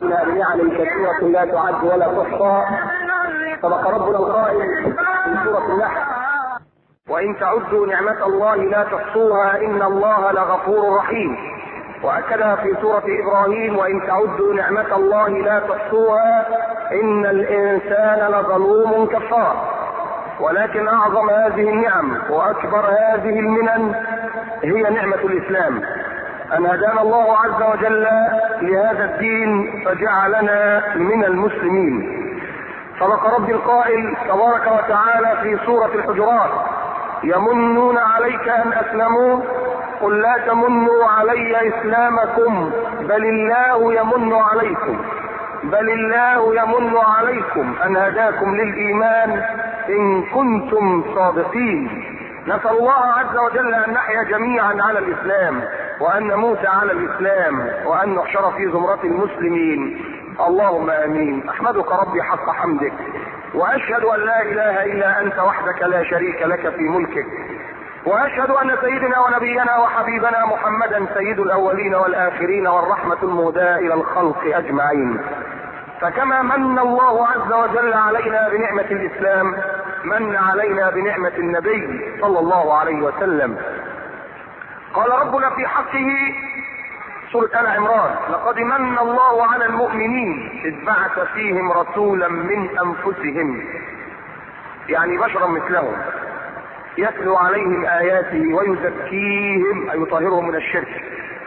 بنعم كثيرة لا تعد ولا تحصى سبق ربنا القائل في سورة النحل وإن تعدوا نعمة الله لا تحصوها إن الله لغفور رحيم وأكدها في سورة إبراهيم وإن تعدوا نعمة الله لا تحصوها إن الإنسان لظلوم كفار ولكن أعظم هذه النعم وأكبر هذه المنن هي نعمة الإسلام أن هدانا الله عز وجل لهذا الدين فجعلنا من المسلمين صدق ربي القائل تبارك وتعالى في سورة الحجرات يمنون عليك أن أسلموا قل لا تمنوا علي إسلامكم بل الله يمن عليكم بل الله يمن عليكم أن هداكم للإيمان إن كنتم صادقين نسأل الله عز وجل أن نحيا جميعا على الإسلام وأن نموت على الإسلام وأن نحشر في زمرة المسلمين اللهم آمين أحمدك ربي حق حمدك وأشهد أن لا إله إلا أنت وحدك لا شريك لك في ملكك وأشهد أن سيدنا ونبينا وحبيبنا محمدا سيد الأولين والآخرين والرحمة المهداة إلى الخلق أجمعين فكما من الله عز وجل علينا بنعمة الإسلام من علينا بنعمة النبي صلى الله عليه وسلم قال ربنا في حقه سورة آل عمران لقد من الله على المؤمنين إذ بعث فيهم رسولا من أنفسهم يعني بشرا مثلهم يتلو عليهم آياته ويزكيهم أي يطهرهم من الشرك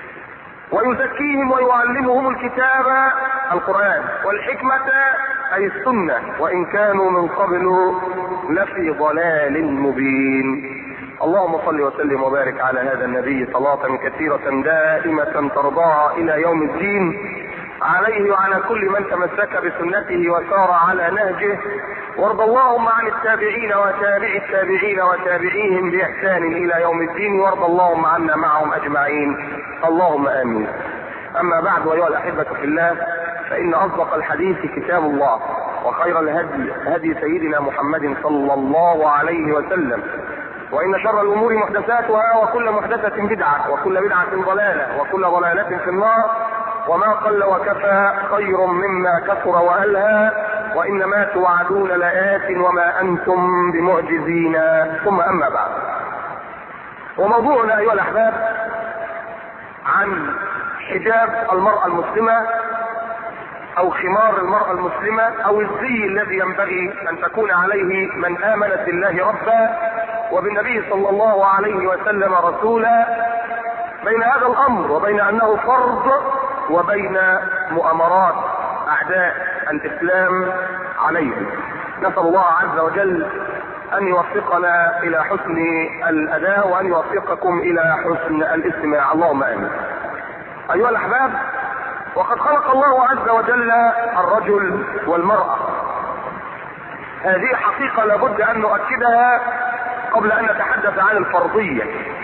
ويزكيهم ويعلمهم الكتاب القرآن والحكمة أي السنة وإن كانوا من قبل لفي ضلال مبين اللهم صل وسلم وبارك على هذا النبي صلاة كثيرة دائمة ترضاها إلى يوم الدين عليه وعلى كل من تمسك بسنته وسار على نهجه وارض اللهم عن التابعين وتابع التابعين وتابعيهم بإحسان إلى يوم الدين وارض اللهم عنا معهم أجمعين اللهم آمين أما بعد أيها الأحبة في الله فإن أصدق الحديث كتاب الله وخير الهدي هدي سيدنا محمد صلى الله عليه وسلم وإن شر الأمور محدثاتها وكل محدثة بدعة وكل بدعة ضلالة وكل ضلالة في النار وما قل وكفى خير مما كثر وألهى وإنما توعدون لآت وما أنتم بمعجزين ثم أما بعد وموضوعنا أيها الأحباب عن حجاب المرأة المسلمة او خمار المرأة المسلمة او الزي الذي ينبغي ان تكون عليه من امنت بالله ربا وبالنبي صلى الله عليه وسلم رسولا بين هذا الامر وبين انه فرض وبين مؤامرات اعداء الاسلام عليهم نسأل الله عز وجل ان يوفقنا الى حسن الاداء وان يوفقكم الى حسن الاستماع اللهم امين ايها الاحباب وقد خلق الله عز وجل الرجل والمرأة هذه حقيقة لابد ان نؤكدها قبل ان نتحدث عن الفرضية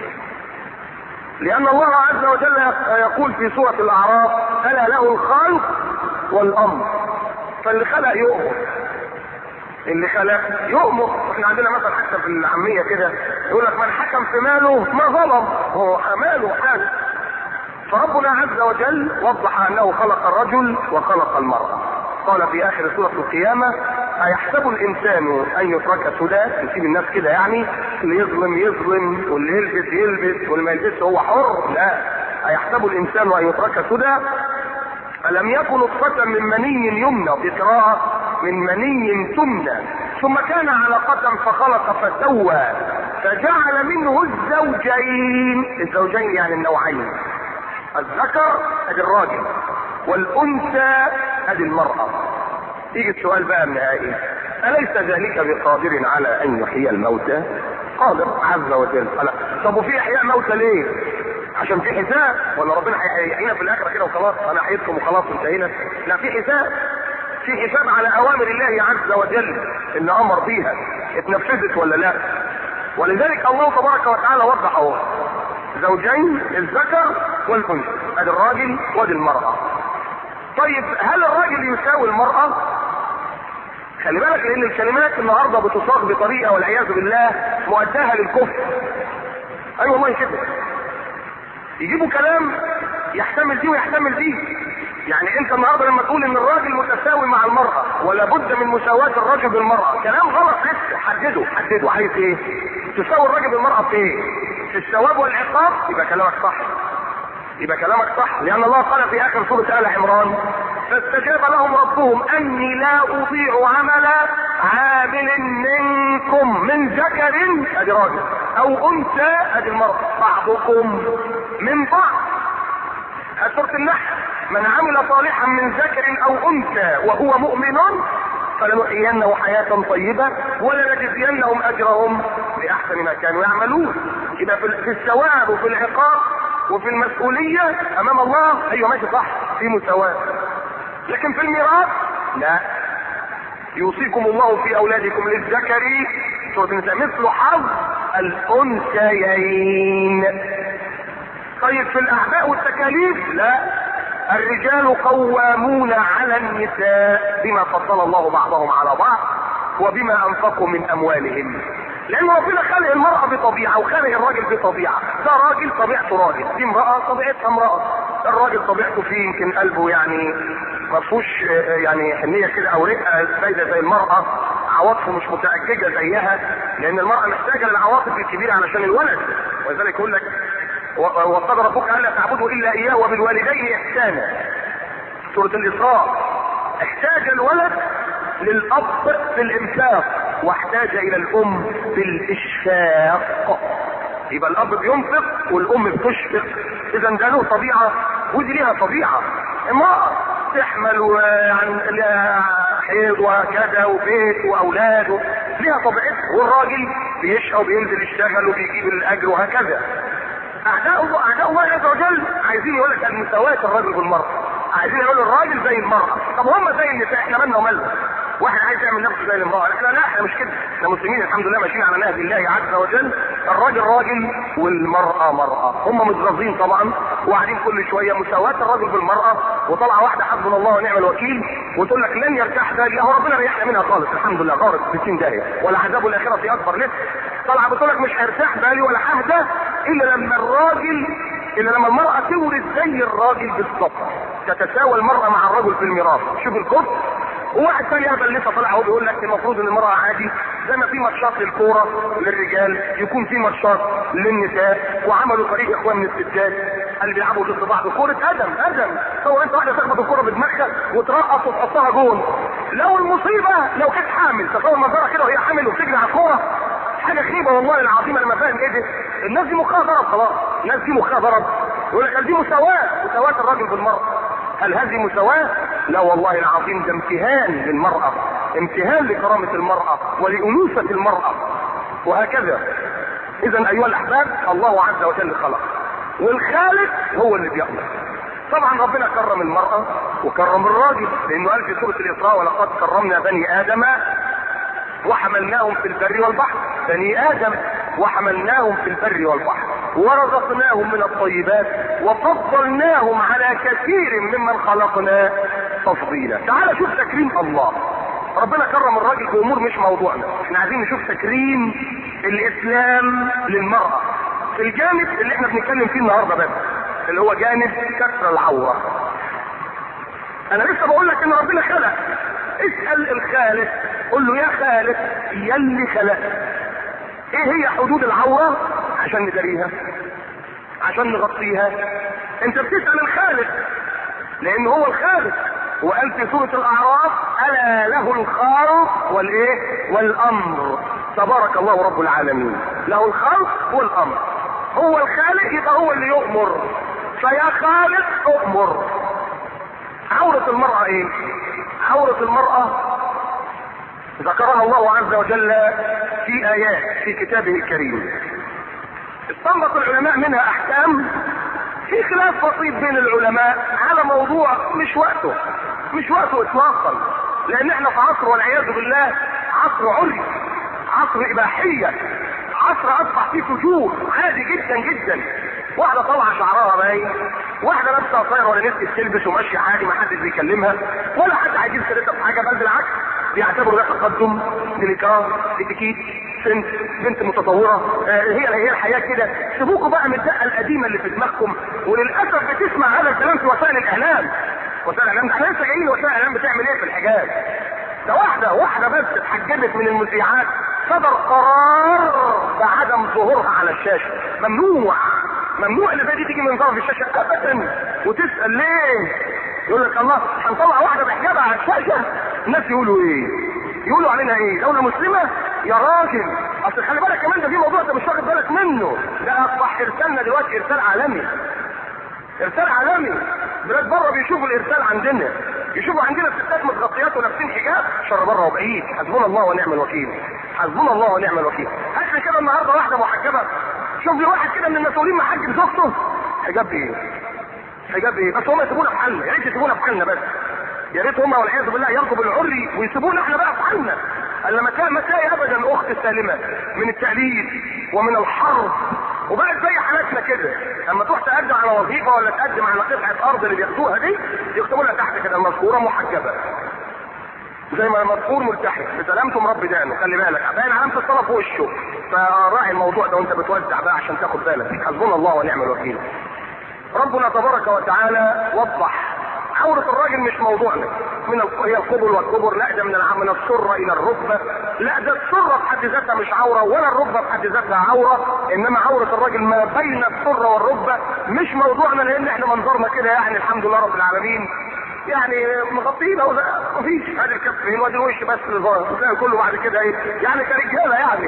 لان الله عز وجل يقول في سورة الاعراف الا له الخلق والامر فاللي خلق يؤمر اللي خلق يؤمر احنا عندنا مثلا حتى في العامية كده يقول لك من حكم في ماله ما ظلم هو ماله حاله فربنا عز وجل وضح انه خلق الرجل وخلق المرأة قال في اخر سورة القيامة ايحسب الانسان ان يترك سدى يسيب الناس كده يعني اللي يظلم يظلم واللي يلبس يلبس واللي ما يلبسش هو حر لا ايحسب الانسان ان يترك سدى ألم يكن نطفة من مني يمنى بقراءة من مني تمنى ثم كان علقة فخلق فسوى فجعل منه الزوجين الزوجين يعني النوعين الذكر ادي الراجل والانثى ادي المرأة يجي السؤال بقى النهائي اليس ذلك بقادر على ان يحيي الموتى قادر عز وجل طب وفي احياء موتى ليه عشان في حساب ولا ربنا هيحيينا في الاخره كده وخلاص انا حييتكم وخلاص انتهينا لا في حساب في حساب على اوامر الله عز وجل اللي امر بيها اتنفذت ولا لا ولذلك الله تبارك وتعالى وضح اهو زوجين الذكر والانثى ادي الراجل وادي المرأة طيب هل الراجل يساوي المرأة خلي بالك لان الكلمات النهارده بتصاغ بطريقه والعياذ بالله مؤداها للكفر اي أيوة والله كده يجيبوا كلام يحتمل دي ويحتمل دي يعني انت النهارده لما تقول ان الراجل متساوي مع المرأة ولا بد من مساواة الرجل بالمرأة كلام غلط لسه حدده حدده عايز ايه تساوي الراجل بالمرأة في ايه في الثواب والعقاب يبقى كلامك صح يبقى كلامك صح لان الله قال في اخر سورة ال عمران فاستجاب لهم ربهم اني لا اضيع عمل عامل منكم من ذكر ادي راجل او انثى ادي المرأة بعضكم من بعض سورة النحل من عمل صالحا من ذكر او انثى وهو مؤمن فلنحيينه حياة طيبة ولنجزينهم اجرهم باحسن ما كانوا يعملون يبقى في الثواب وفي العقاب وفي المسؤولية امام الله ايوه ماشي صح في مساواة لكن في الميراث لا يوصيكم الله في اولادكم للذكر سورة النساء مثل حظ الانثيين طيب في الاعباء والتكاليف لا الرجال قوامون على النساء بما فضل الله بعضهم على بعض وبما انفقوا من اموالهم لان ربنا خلق المرأة بطبيعة وخلق الراجل بطبيعة ده راجل طبيعته راجل دي امرأة طبيعتها امرأة الراجل طبيعته فيه يمكن قلبه يعني ما فيهوش يعني حنية كده او رقة زايدة زي المرأة عواطفه مش متأججة زيها لان المرأة محتاجة للعواطف الكبيرة علشان الولد ولذلك يقول لك وقد ربك الا تعبدوا الا اياه وبالوالدين احسانا سورة الاسراء احتاج الولد للاب في الانفاق واحتاج الى الام في الاشفاق يبقى الاب بينفق والام بتشفق اذا ده له طبيعه ودي ليها طبيعه امراه تحمل وعن حيض وكذا وبيت واولاد ليها طبيعتها والراجل بيشقى وبينزل يشتغل وبيجيب الاجر وهكذا اعداء الله اعداء الله عز وجل عايزين يقول لك المساواه الرجل بالمراه عايزين يقولوا الراجل زي المراه طب هم زي النساء احنا مالنا ومالنا واحد عايز يعمل نفسه زي المراه احنا لا احنا مش كده احنا مسلمين الحمد لله ماشيين على نهج الله عز وجل الراجل راجل والمراه مراه هم متغاظين طبعا وقاعدين كل شويه مساواه الراجل بالمراه وطلع واحده حسبنا الله ونعم الوكيل وتقول لك لن يرتاح بالي اهو ربنا ريحنا منها خالص الحمد لله غارت 60 داهيه ولا عذاب الاخره اكبر لسه طالعه بتقول لك مش هيرتاح بالي ولا ههدى الا لما الراجل الا لما المرأة تورث زي الراجل بالظبط تتساوى المرأة مع الرجل في الميراث شوف الكفر وواحد ثاني هبل لسه طالع هو بيقول لك المفروض ان المرأة عادي زي ما في ماتشات للكورة للرجال يكون في ماتشات للنساء وعملوا فريق اخوان من الستات اللي بيلعبوا ضد بعض كورة ادم ادم تصور انت واحدة تخبط الكورة بدماغها وترقص وتحطها جون لو المصيبة لو كانت حامل تصور منظرها كده وهي حامل وبتجري على الكورة حاجة خيبة والله العظيم انا ما فاهم ايه ده الناس دي مخها ضرب خلاص الناس دي مخها ضرب يقول لك دي مساواة مساواة الراجل بالمرأة هل هذه مساواة؟ لا والله العظيم ده امتهان للمرأة امتهان لكرامة المرأة ولأنوثة المرأة وهكذا إذا أيها الأحباب الله عز وجل خلق والخالق هو اللي بيخلق طبعا ربنا كرم المرأة وكرم الراجل لأنه قال في سورة الإسراء ولقد كرمنا بني آدم وحملناهم في البر والبحر بني آدم وحملناهم في البر والبحر ورزقناهم من الطيبات وفضلناهم على كثير ممن خلقنا تفضيلا تعال شوف تكريم الله ربنا كرم الراجل بامور مش موضوعنا احنا عايزين نشوف تكريم الاسلام للمرأة في الجانب اللي احنا بنتكلم فيه النهاردة بس اللي هو جانب كسر العورة انا لسه بقول لك ان ربنا خلق اسأل الخالق قل له يا خالق يلي خلق ايه هي حدود العورة عشان نداريها عشان نغطيها انت بتسأل الخالق لان هو الخالق وقال في سورة الاعراف الا له الخلق والايه والامر تبارك الله رب العالمين له الخلق والامر هو الخالق يبقى هو اللي يؤمر فيا خالق اؤمر عورة المرأة ايه عورة المرأة ذكرها الله عز وجل في ايات في كتابه الكريم استنبط العلماء منها احكام في خلاف بسيط بين العلماء على موضوع مش وقته مش وقته اطلاقا لان احنا في عصر والعياذ بالله عصر عري عصر اباحيه عصر اصبح فيه فجور عادي جدا جدا واحده طالعه شعرها باين واحده لابسه قصير ولا نفسي تلبس وماشيه عادي ما حدش بيكلمها ولا حد هيجيب سيرتها في حاجه بل بالعكس بيعتبروا ده تقدم ديليكار اتيكيت بنت بنت متطوره آه هي هي الحياه كده سيبوكوا بقى من الدقه القديمه اللي في دماغكم وللاسف بتسمع هذا الكلام في وسائل الاعلام وسائل الاعلام احنا لسه جايين وسائل الاعلام بتعمل ايه في الحجاب ده واحده واحده بس اتحجبت من المذيعات صدر قرار بعدم ظهورها على الشاشه ممنوع ممنوع اللي زي دي تيجي من طرف الشاشه ابدا وتسال ليه يقول لك الله هنطلع واحده بحجابها على الشاشه الناس يقولوا ايه يقولوا علينا ايه دوله مسلمه يا راجل اصل خلي بالك كمان ده في موضوع انت مش واخد بالك منه ده اصبح ارسالنا دلوقتي ارسال عالمي ارسال عالمي بلاد بره بيشوفوا الارسال عندنا يشوفوا عندنا الستات متغطيات ولابسين حجاب شر بره وبعيد حسبنا الله ونعم الوكيل حسبنا الله ونعم الوكيل هات لي كده النهارده واحده محجبه شوف لي واحد كده من المسؤولين محجب زوجته حجاب ايه حجاب ايه بس هم يسيبونا في حالنا يا ريت يسيبونا في حالنا بس يا ريت هم والعياذ بالله يرضوا بالعري ويسيبونا احنا بقى في حالنا الا ما تلاقي ما تلاقي ابدا اخت سالمه من التقليد ومن الحرب وبقت زي حالاتنا كده اما تروح تقدم على وظيفه ولا تقدم على قطعه ارض اللي بياخدوها دي يكتبوا لها تحت كده المذكوره محجبه زي ما المذكور ملتحي بسلامته مربي دقنه خلي بالك باين علامه الصلاه فوق وشه فراعي الموضوع ده وانت بتوزع بقى عشان تاخد بالك حسبنا الله ونعم الوكيل ربنا تبارك وتعالى وضح عورة الراجل مش موضوعنا من هي القبل والكبر لا ده من الع... من السرة إلى الركبة لا ده السرة في حد ذاتها مش عورة ولا الركبة في حد ذاتها عورة إنما عورة الراجل ما بين السرة والركبة مش موضوعنا لأن إحنا منظرنا كده يعني الحمد لله رب العالمين يعني مغطيين او مفيش ادي الكف هنا وادي الوش بس اللي ظاهر تلاقي كله بعد كده ايه يعني كرجاله يعني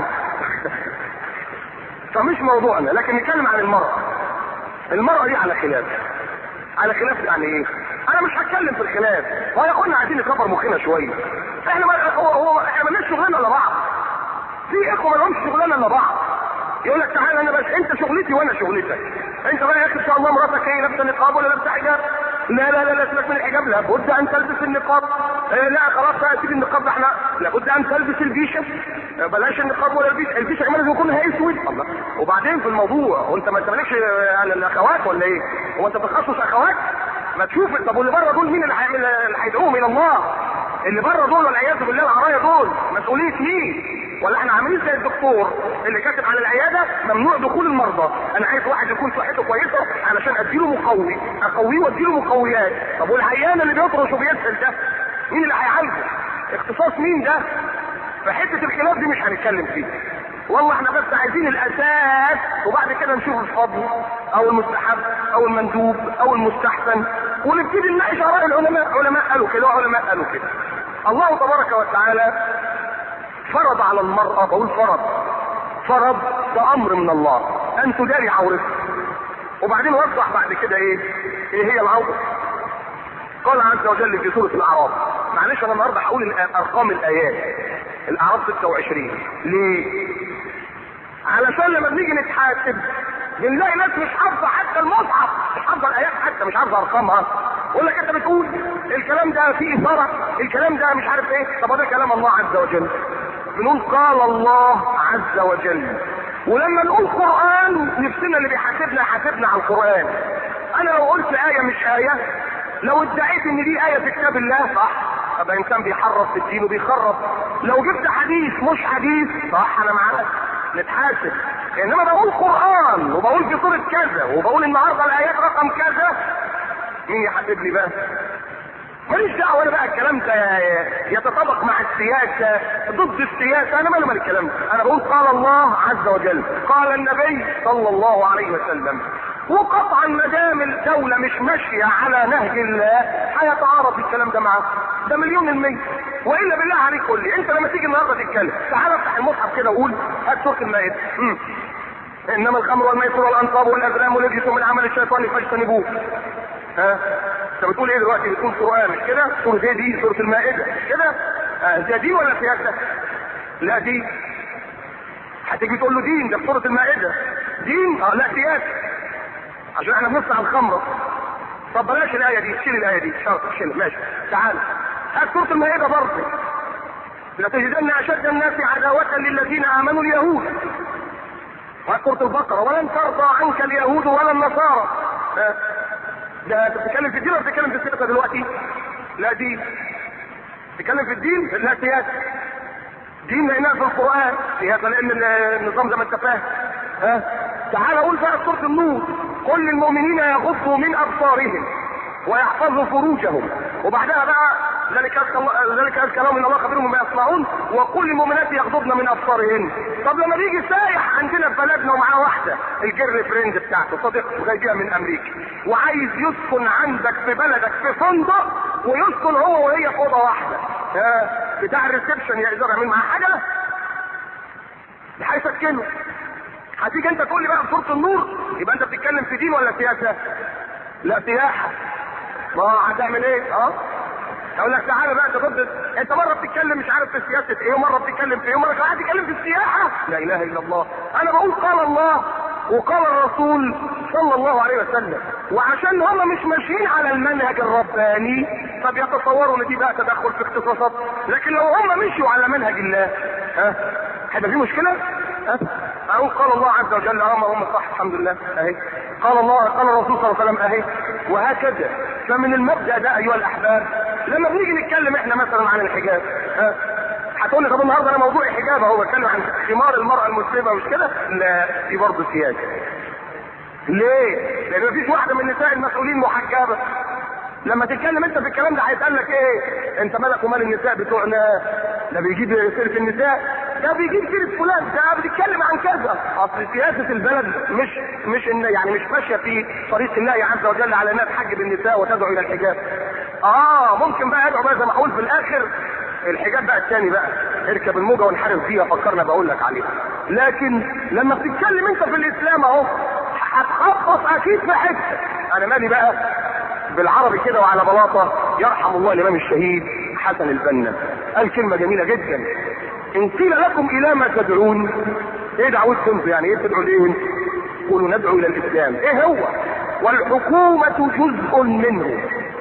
فمش موضوعنا لكن نتكلم عن المرأة المرأة دي على خلاف على خلاف يعني ايه انا مش هتكلم في الخلاف ويا اخوانا عايزين نكبر مخنا شويه احنا ما هو هو احنا مالناش شغلانه الا بعض في اخوه ما لهمش شغلانه الا بعض يقول لك تعالى انا بس انت شغلتي وانا شغلتك انت بقى يا اخي ان شاء الله مراتك ايه لابسه نقاب ولا لابسه حجاب لا لا لا لا سيبك من الحجاب لابد ان تلبس النقاب آه لا خلاص بقى سيب النقاب ده احنا لابد ان تلبس البيشه آه بلاش النقاب ولا البيشه البيشه كمان لازم يكون اسود الله وبعدين في الموضوع وانت ما انت مالكش على الاخوات ولا ايه؟ هو انت بتخصص اخوات؟ ما تشوف طب واللي بره دول مين اللي هيعمل اللي هيدعوهم الى الله؟ اللي بره دول والعياذ بالله العرايا دول مسؤوليه مين؟ ولا احنا عاملين زي الدكتور اللي كاتب على العياده ممنوع دخول المرضى انا عايز واحد يكون صحته كويسه علشان اديله مقوي اقويه واديله مقويات طب والعيان اللي بيطرش وبيسهل ده مين اللي هيعالجه اختصاص مين ده فحته الخلاف دي مش هنتكلم فيه والله احنا بس عايزين الاساس وبعد كده نشوف الفضل او المستحب او المندوب او المستحسن ونبتدي نناقش اراء العلماء علماء قالوا كده وعلماء قالوا كده الله تبارك وتعالى فرض على المرأة بقول فرض فرض ده امر من الله ان تداري عورتها وبعدين وضح بعد كده ايه ايه هي العورة قال عز وجل في سورة الاعراف معلش انا النهارده هقول ارقام الايات الاعراف 26 ليه علشان لما بنيجي نتحاسب بنلاقي ناس مش حافظه حتى المصحف مش حافظه الايات حتى مش حافظه ارقامها يقول لك انت بتقول الكلام ده فيه اثاره الكلام ده مش عارف ايه طب ده كلام الله عز وجل بنقول قال الله عز وجل ولما نقول قرآن نفسنا اللي بيحاسبنا يحاسبنا على القرآن انا لو قلت آية مش آية لو ادعيت ان دي آية في كتاب الله صح ابقى انسان بيحرف في الدين وبيخرب لو جبت حديث مش حديث صح انا معاك نتحاسب انما بقول قرآن وبقول في سورة كذا وبقول النهارده الايات رقم كذا مين يحاسبني بقى ماليش دعوه انا بقى الكلام ده يتطابق مع السياسه ضد السياسه انا مالي مال الكلام ده انا بقول قال الله عز وجل قال النبي صلى الله عليه وسلم وقطعا ما دام الدولة مش ماشية على نهج الله هيتعارض الكلام ده معاه ده مليون المية والا بالله عليك قول لي انت لما تيجي النهارده تتكلم تعال افتح المصحف كده وقول هات سورة المائدة انما الخمر والميسر والانصاب والازلام رجس من عمل الشيطان فاجتنبوه ها انت بتقول ايه دلوقتي بتقول قران مش كده سوره ايه دي سوره المائده كده آه ده دين ولا سياسه لا دين هتيجي تقول له دين ده في سوره المائده دين اه لا سياسه عشان احنا بنصنع الخمره طب بلاش الايه دي شيل الايه دي شرط شيل ماشي تعال هات سوره المائده برضه لتجدن اشد الناس عداوه للذين امنوا اليهود وهات سوره البقره ولن ترضى عنك اليهود ولا النصارى آه. ده انت بتتكلم في الدين ولا بتتكلم في السياسه دلوقتي؟ لا دين. بتتكلم في الدين؟ لا سياسه. دين لانها في القران، سياسه لان النظام زي ما انت فاهم. ها؟ تعال قول بقى سوره النور قل للمؤمنين يغضوا من ابصارهم ويحفظوا فروجهم وبعدها بقى ذلك أزكى الله ذلك أزكى لهم ان الله خبير بما يصنعون وكل المؤمنات يغضضن من ابصارهن طب لما بيجي سايح عندنا في بلدنا ومعاه واحده الجيرل فريند بتاعته صديقته جايبها من امريكا وعايز يسكن عندك في بلدك في فندق ويسكن هو وهي في اوضه واحده ها بتاع الريسبشن يقدر يعمل معاه حاجه هيسكنه هتيجي انت تقول لي بقى بصوره النور يبقى انت بتتكلم في دين ولا سياسه لا سياحه ما هتعمل ايه اه اقول لك تعالى بقى انت ضد انت مره بتتكلم مش عارف في سياسه ايه ومره بتتكلم في ايه ومره قاعد تتكلم في السياحه لا اله الا الله انا بقول قال الله وقال الرسول صلى الله عليه وسلم وعشان هم مش ماشيين على المنهج الرباني فبيتصوروا ان دي بقى تدخل في اختصاصات لكن لو هم مشوا على منهج الله ها هيبقى في مشكله ها اقول قال الله عز وجل اه هم صح الحمد لله اهي قال الله قال الرسول صلى الله عليه وسلم اهي وهكذا فمن المبدا ده ايها الاحباب لما بنيجي نتكلم احنا مثلا عن الحجاب ها هتقول لي طب النهارده انا موضوعي حجاب اهو بتكلم عن خمار المراه المسلمه مش كده؟ لا دي برضه سياسه. ليه؟ لان مفيش واحده من النساء المسؤولين محجبه. لما تتكلم انت في الكلام ده هيتقال لك ايه؟ انت مالك ومال النساء بتوعنا؟ ده بيجيب سيره النساء ده بيجيب سيره فلان ده بيتكلم عن كذا اصل سياسه البلد مش مش ان يعني مش ماشيه في طريق الله عز وجل على انها تحجب النساء وتدعو الى الحجاب. اه ممكن بقى يدعو بقى زي ما اقول في الاخر الحجاب بقى الثاني بقى اركب الموجه وانحرف فيها فكرنا بقول لك عليها لكن لما بتتكلم انت في الاسلام اهو هتخبط اكيد في حته انا مالي بقى بالعربي كده وعلى بلاطه يرحم الله الامام الشهيد حسن البنا قال كلمه جميله جدا ان قيل لكم الى ما تدعون ايه دعوتكم يعني ايه تدعوا ليه قولوا ندعو الى الاسلام ايه هو والحكومه جزء منه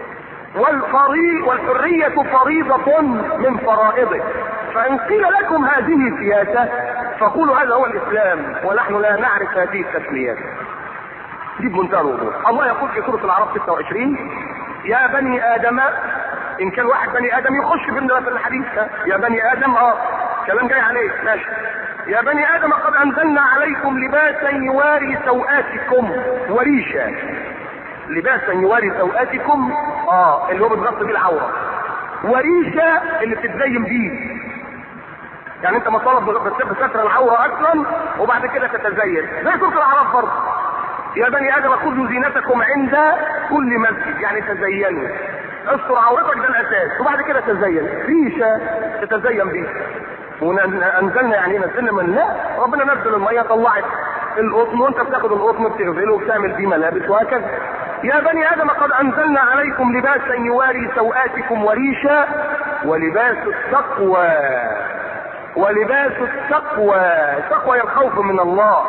والفري والحرية فريضة من فرائضه فإن قيل لكم هذه سياسة فقولوا هذا هو الإسلام ونحن لا نعرف هذه التسميات دي بمنتهى الوضوح الله يقول في سورة الأعراف 26 يا بني آدم إن كان واحد بني آدم يخش في الحديث يا بني آدم اه كلام جاي عليه ماشي يا بني آدم قد أنزلنا عليكم لباسا يواري سوآتكم وريشا لباسا يواري سوآتكم اه اللي هو بتغطي بيه العوره وريشه اللي بتتزين بيه يعني انت مطالب بستر العوره اصلا وبعد كده تتزين زي سوره الاعراف برضه يا بني ادم خذوا زينتكم عند كل مسجد يعني تزينوا استر عورتك ده الاساس وبعد كده تزين ريشه تتزين بيه وانزلنا يعني نزلنا من لا ربنا نزل الميه طلعت القطن وانت بتاخد القطن بتغسله وبتعمل بيه ملابس وهكذا يا بني ادم قد انزلنا عليكم لباسا يواري سوآتكم وريشا ولباس التقوى ولباس التقوى التقوى الخوف من الله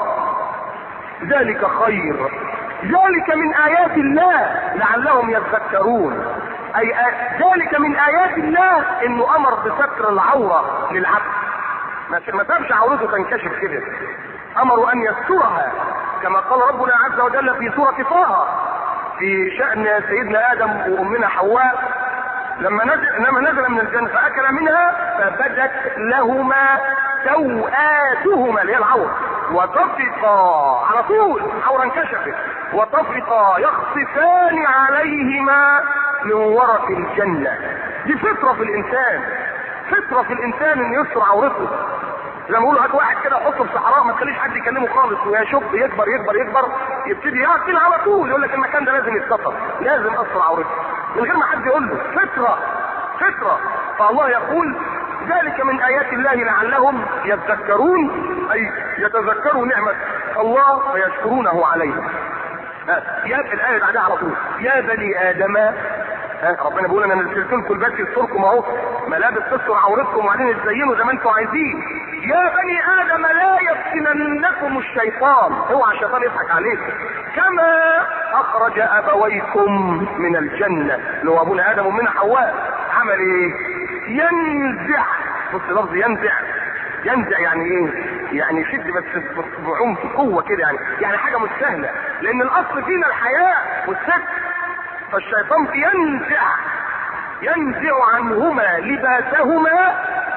ذلك خير ذلك من ايات الله لعلهم يذكرون اي ذلك من ايات الله انه امر بستر العوره للعبد ما سابش عورته تنكشف كده امروا ان يسترها كما قال ربنا عز وجل في سوره طه في شأن سيدنا آدم وأمنا حواء لما نزل لما نزل من الجنة فأكل منها فبدت لهما سوآتهما اللي هي العورة وطفقا على طول عورة انكشفت وطفقا يخصفان عليهما من ورق الجنة دي فطرة في الإنسان فطرة في الإنسان إن يستر عورته لما يقولوا هات واحد كده حطه في صحراء ما تخليش حد يكلمه خالص ويشب يكبر يكبر يكبر يبتدي يقتل على طول يقول لك المكان ده لازم يتسطر لازم اصر عورته من غير ما حد يقول له فطره فطره فالله يقول ذلك من ايات الله لعلهم يتذكرون اي يتذكروا نعمه الله فيشكرونه عليها يا الايه بعدها على طول يا بني ادم ها ربنا بيقول انا نزلت لكم البس يستركم اهو ملابس تستر عورتكم وبعدين تزينوا زي ما انتم عايزين يا بني ادم لا يفتننكم الشيطان اوعى الشيطان يضحك عليكم كما اخرج ابويكم من الجنه اللي هو ابونا ادم ومن حواء عمل ايه؟ ينزع بص لفظ ينزع ينزع يعني ايه؟ يعني يشد بس بعنف قوه كده يعني يعني حاجه مش سهله لان الاصل فينا الحياء والستر فالشيطان بينزع ينزع عنهما لباسهما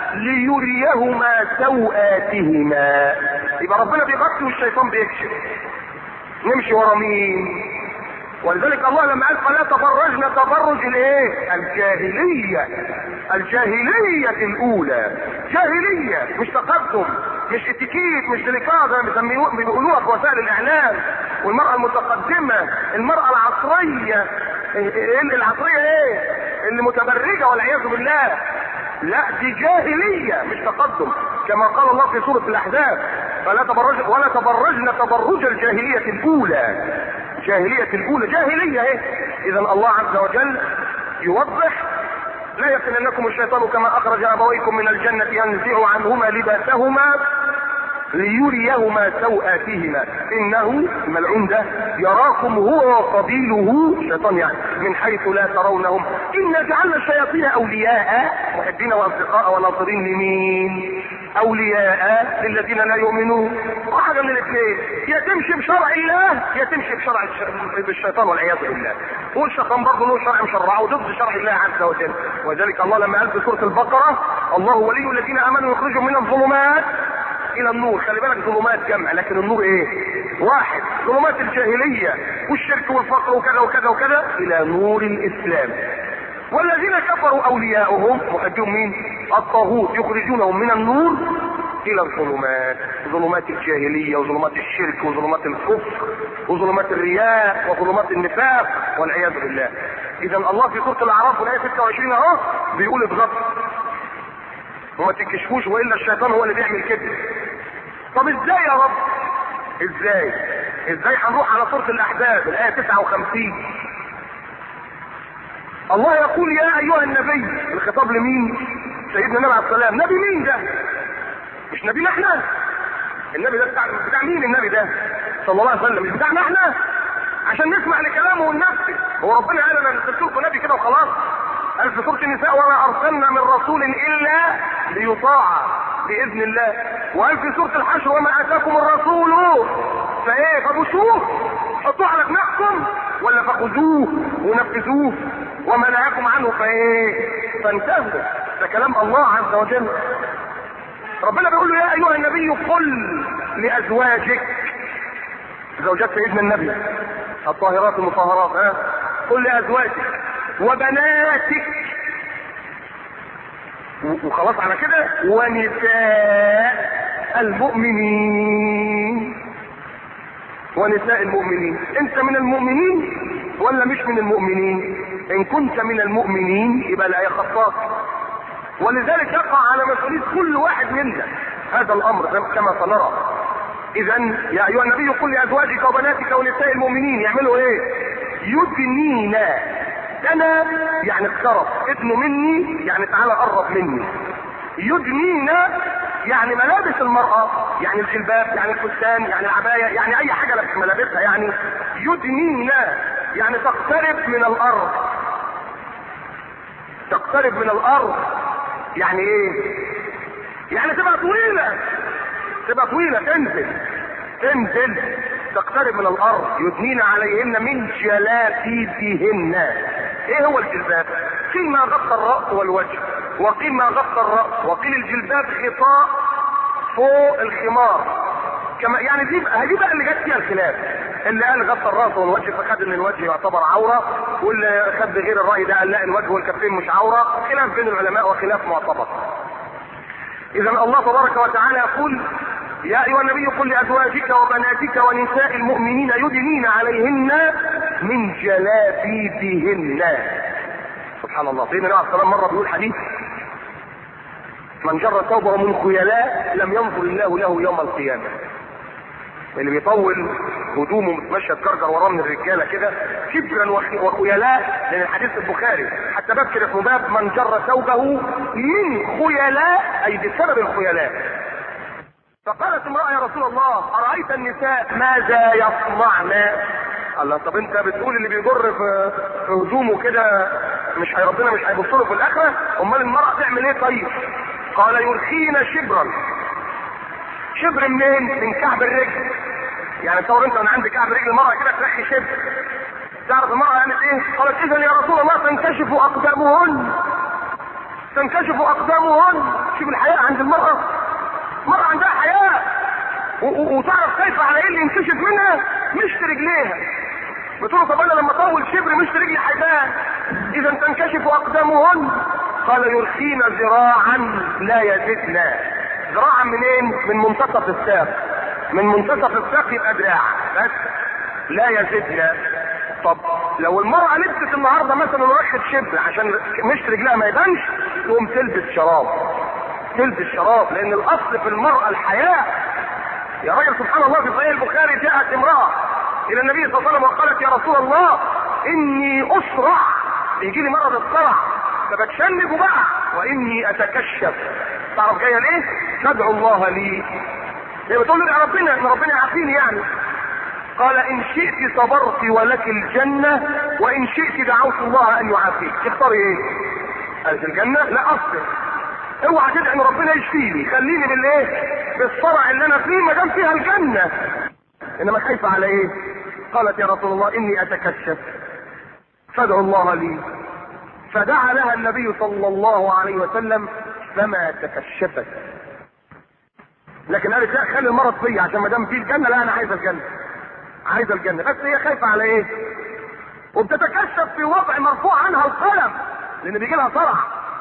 ليريهما سوآتهما يبقى ربنا بيغطي والشيطان بيكشف نمشي ورا مين ولذلك الله لما قال فلا تبرجن تبرج الايه الجاهلية الجاهلية الاولى جاهلية مش تقدم مش اتيكيت مش ديليكات زي ما بيقولوها في وسائل الاعلام والمرأة المتقدمة المرأة العصرية ايه العصرية ايه اللي متبرجة والعياذ بالله لا دي جاهلية مش تقدم كما قال الله في سورة الاحزاب فلا تبرج ولا تبرجن تبرج الجاهلية الاولى جاهلية الاولى جاهلية ايه اذا الله عز وجل يوضح لا يفتننكم الشيطان كما اخرج ابويكم من الجنة ينزع عنهما لباسهما ليريهما سوآتهما انه الملعون ده يراكم هو وقبيله الشيطان يعني من حيث لا ترونهم انا جعلنا الشياطين اولياء محبين واصدقاء وناصرين لمين اولياء للذين لا يؤمنون واحدة من الاثنين يا تمشي بشرع الله يا تمشي بشرع بالشيطان والعياذ بالله والشيطان برضه له شرع مشرعه ضد شرع الله عز وجل وذلك الله لما قال في سوره البقره الله ولي الذين امنوا يخرجهم من الظلمات الى النور خلي بالك ظلمات جمع لكن النور ايه واحد ظلمات الجاهلية والشرك والفقر وكذا وكذا وكذا الى نور الاسلام والذين كفروا اولياؤهم محبهم مين الطاغوت يخرجونهم من النور الى الظلمات ظلمات الجاهلية وظلمات الشرك وظلمات الكفر وظلمات الرياء وظلمات النفاق والعياذ بالله اذا الله في سورة الاعراف والايه 26 اهو بيقول اضغط وما تكشفوش والا الشيطان هو اللي بيعمل كده طب ازاي يا رب ازاي ازاي هنروح على سورة الاحزاب الايه 59 الله يقول يا ايها النبي الخطاب لمين سيدنا النبي عليه السلام نبي مين ده مش نبينا احنا النبي ده بتاع, بتاع مين النبي ده صلى الله عليه وسلم مش بتاعنا احنا عشان نسمع لكلامه وننفذ هو ربنا قال انا نزلت لكم نبي كده وخلاص قال في سوره النساء وما ارسلنا من رسول الا ليطاع باذن الله وقال في سوره الحشر وما اتاكم الرسول فايه فبشوه حطوه على دماغكم ولا فخذوه ونفذوه وما نهاكم عنه فايه فانتهوا ده كلام الله عز وجل ربنا بيقول له يا ايها النبي قل لازواجك زوجات سيدنا النبي الطاهرات المطهرات ها قل لازواجك وبناتك وخلاص على كده ونساء المؤمنين ونساء المؤمنين انت من المؤمنين ولا مش من المؤمنين ان كنت من المؤمنين يبقى الايه خطاك ولذلك يقع على مسؤوليه كل واحد منا هذا الامر كما سنرى اذا يا ايها النبي قل لازواجك وبناتك ونساء المؤمنين يعملوا ايه يدنين انا يعني اقترب ادنوا مني يعني تعالى قرب مني يدنين يعني ملابس المرأة يعني الجلباب يعني الفستان يعني العباية يعني اي حاجة لابس ملابسها يعني يدنين يعني تقترب من الارض تقترب من الارض يعني ايه يعني تبقى طويلة تبقى طويلة تنزل تنزل تقترب من الارض يدنين عليهن من جلابيبهن ايه هو الجلباب قيل ما غطى الرأس والوجه وقيل ما غطى الرأس وقيل الجلباب غطاء فوق الخمار كما يعني دي بقى دي بقى اللي جت فيها الخلاف اللي قال غطى الراس والوجه فخد ان الوجه يعتبر عوره واللي خد غير الراي ده قال لا الوجه والكفين مش عوره خلاف بين العلماء وخلاف معتبر اذا الله تبارك وتعالى يقول يا ايها النبي قل لازواجك وبناتك ونساء المؤمنين يدنين عليهن من جلابيبهن سبحان الله سيدنا النبي عليه الصلاه مره بيقول حديث من جر ثوبه من خيلاء لم ينظر الله له يوم القيامه اللي بيطول هدومه متمشى تجرجر وراه من الرجاله كده كبرا وخيلاء لان الحديث البخاري حتى بذكر اسمه باب من جر ثوبه من خيلاء اي بسبب الخيلاء فقالت امرأة يا رسول الله أرأيت النساء ماذا يصنعن؟ الله طب انت بتقول اللي بيجر في, في هدومه كده مش هي ربنا مش هيبص له في الاخره امال المرأة تعمل ايه طيب؟ قال يرخين شبرا شبر منين؟ من كعب الرجل يعني تصور انت من عند كعب رجل المرأة كده ترخي شبر تعرف المرأة قالت ايه؟ قالت اذا يا رسول الله تنكشف اقدامهن تنكشف اقدامهن شوف الحياء عند المرأة مرة عندها حياة وتعرف كيف على ايه اللي ينكشف منها مش رجليها بتقول طب انا لما اطول شبر مش رجلي حيبان اذا تنكشف اقدامهن قال يرخين ذراعا لا يزدنا ذراعا منين من منتصف الساق من منتصف الساق يبقى دراع بس لا يزدنا طب لو المرأة لبست النهارده مثلا واخد شبر عشان مش رجلها ما يبانش تقوم تلبس شراب تلبس شراب لان الاصل في المرأة الحياء يا راجل سبحان الله في صحيح البخاري جاءت امرأة الى النبي صلى الله عليه وسلم وقالت يا رسول الله اني اسرع بيجي لي مرض الصرع فبتشنج بقى واني اتكشف تعرف جايه ليه؟ تدعو الله لي هي بتقول له يا ربنا ان ربنا يعافيني يعني قال ان شئت صبرت ولك الجنة وان شئت دعوت الله ان يعافيك تختاري ايه قالت الجنة لا اصبر اوعى تدعي ان ربنا يشفيني خليني بالايه بالصرع اللي انا فيه ما دام فيها الجنة انما خايفة على ايه قالت يا رسول الله اني اتكشف فادعوا الله لي فدعا لها النبي صلى الله عليه وسلم فما تكشفت لكن قالت لا خلي المرض فيا عشان ما دام في الجنه لا انا عايزه الجنه عايزه الجنه بس هي خايفه على ايه وبتتكشف في وضع مرفوع عنها القلم لان بيجي لها صرع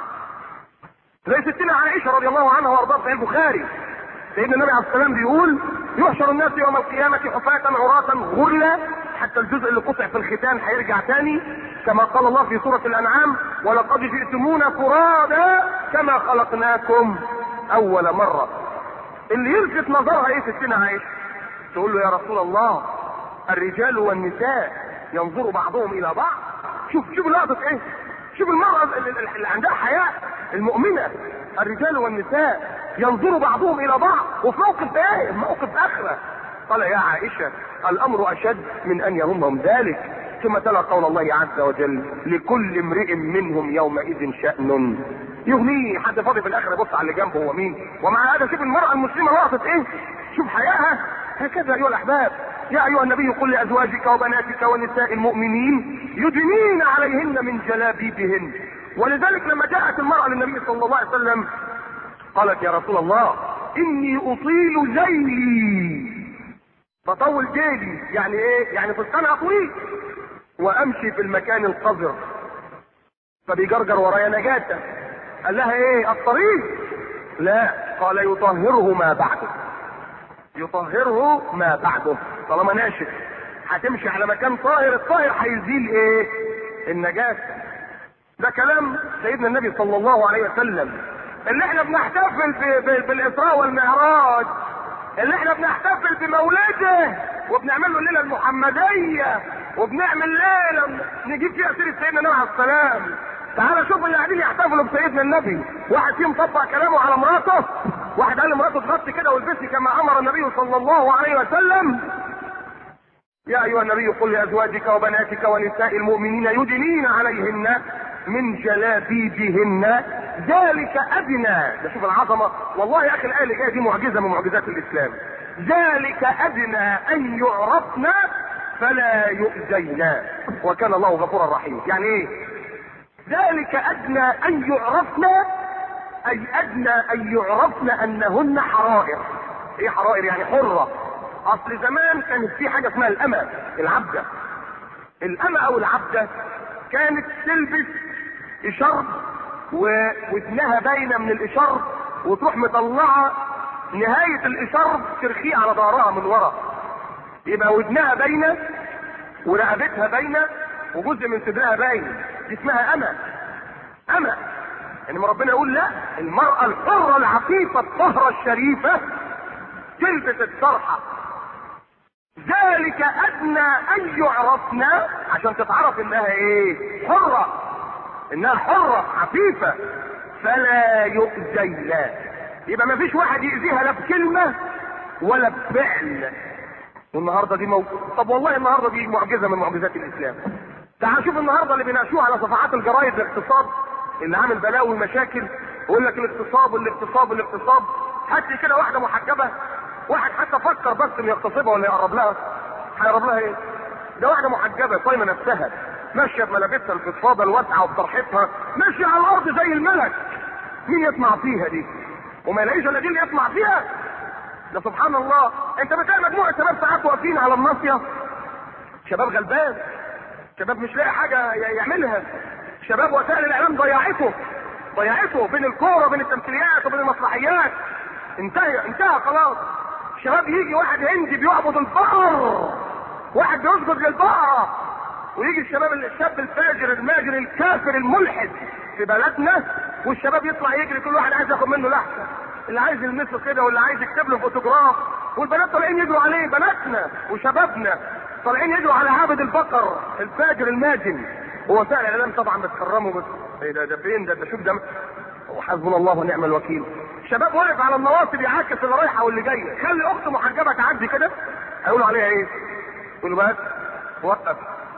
زي ستنا عائشه رضي الله عنها وارضاها في البخاري سيدنا النبي عليه السلام بيقول يحشر الناس يوم القيامة حفاة عراة غرلا حتى الجزء اللي قطع في الختان هيرجع تاني كما قال الله في سورة الأنعام ولقد جئتمونا فرادا كما خلقناكم أول مرة اللي يلفت نظرها ايه ستنا عائشة تقول له يا رسول الله الرجال والنساء ينظر بعضهم إلى بعض شوف شوف لقطة ايه شوف المرأة اللي عندها حياء المؤمنة الرجال والنساء ينظر بعضهم الى بعض وفي موقف ايه موقف اخرة قال يا عائشة الامر اشد من ان يهمهم ذلك ثم تلا قول الله عز وجل لكل امرئ منهم يومئذ شأن يغنيه حد فاضي في الاخر يبص على اللي جنبه هو مين ومع هذا شوف المرأة المسلمة لقطت ايه شوف حياها هكذا ايها الاحباب يا ايها النبي قل لازواجك وبناتك ونساء المؤمنين يدنين عليهن من جلابيبهن ولذلك لما جاءت المرأة للنبي صلى الله عليه وسلم قالت يا رسول الله اني اطيل ذيلي بطول جيلي يعني ايه يعني فستانها طويل وامشي في المكان القذر فبيجرجر ورايا نجاته قال لها ايه الطريق لا قال يطهره ما بعده يطهره ما بعده طالما ناشف هتمشي على مكان طاهر الطاهر هيزيل ايه النجاسه ده كلام سيدنا النبي صلى الله عليه وسلم اللي احنا بنحتفل بالاسراء والمعراج اللي احنا بنحتفل بمولده وبنعمل له الليله المحمديه وبنعمل ليله نجيب فيها سيره سيدنا النبي عليه السلام تعال شوف اللي قاعدين يحتفلوا بسيدنا النبي واحد فيهم طبق كلامه على مراته واحد قال لمراته تغطي كده والبسي كما امر النبي صلى الله عليه وسلم يا ايها النبي قل لازواجك وبناتك ونساء المؤمنين يدنين عليهن من جلابيبهن ذلك ادنى ده شوف العظمه والله يا اخي الايه اللي جايه دي معجزه من معجزات الاسلام ذلك ادنى ان يعرفن فلا يؤذين وكان الله غفورا رحيما يعني ايه ذلك ادنى ان يعرفن اي ادنى ان يعرفن انهن حرائر ايه حرائر يعني حره اصل زمان كانت في حاجه اسمها الامه العبده الامه او العبده كانت تلبس اشارب وودنها باينه من الاشارب وتروح مطلعه نهايه الاشارب ترخيه على ظهرها من ورا يبقى ودنها باينه ورقبتها باينه وجزء من صدرها باين دي اسمها اما اما انما ربنا يقول لا المراه الحره العفيفه الطهره الشريفه تلبس الطرحه ذلك ادنى ان يعرفن عشان تتعرف انها ايه حره انها حرة عفيفة فلا يؤذين يبقى ما فيش واحد يأذيها لا بكلمة ولا بفعل والنهارده دي موجود طب والله النهارده دي معجزة من معجزات الإسلام تعال شوف النهارده اللي بيناقشوه على صفحات الجرايد الاقتصاد اللي عامل بلاوي ومشاكل ويقول لك الاغتصاب والاغتصاب والاغتصاب هات لي كده واحدة محجبة واحد حتى فكر بس انه يغتصبها ولا يقرب لها هيقرب لها ايه؟ ده واحدة محجبة صايمة نفسها ماشيه بملابسها الفضفاضه الواسعه وبطرحتها ماشيه على الارض زي الملك مين يطمع فيها دي وما يلاقيش الا دي اللي يطمع فيها ده سبحان الله انت بتلاقي مجموعه شباب ساعات واقفين على الناصيه شباب غلبان شباب مش لاقي حاجه يعملها شباب وسائل الاعلام ضيعته ضيعته بين الكوره وبين التمثيليات وبين المسرحيات انتهى انتهى خلاص شباب يجي واحد هندي بيعبد البقر واحد بيسجد للبقره ويجي الشباب الشاب الفاجر الماجر الكافر الملحد في بلدنا والشباب يطلع يجري كل واحد عايز ياخد منه لحظه اللي عايز يلمسه كده واللي عايز يكتب له فوتوغراف والبنات طالعين يجروا عليه بناتنا وشبابنا طالعين يجروا على عابد البقر الفاجر الماجن ووسائل الاعلام طبعا بتكرمه بس ايه ده ده فين ده ده شوف ده وحسبنا الله ونعم الوكيل شباب واقف على النواصب يعكس اللي رايحه واللي جايه خلي اخت محجبه تعدي كده هيقولوا عليها ايه؟ يقولوا بس وقف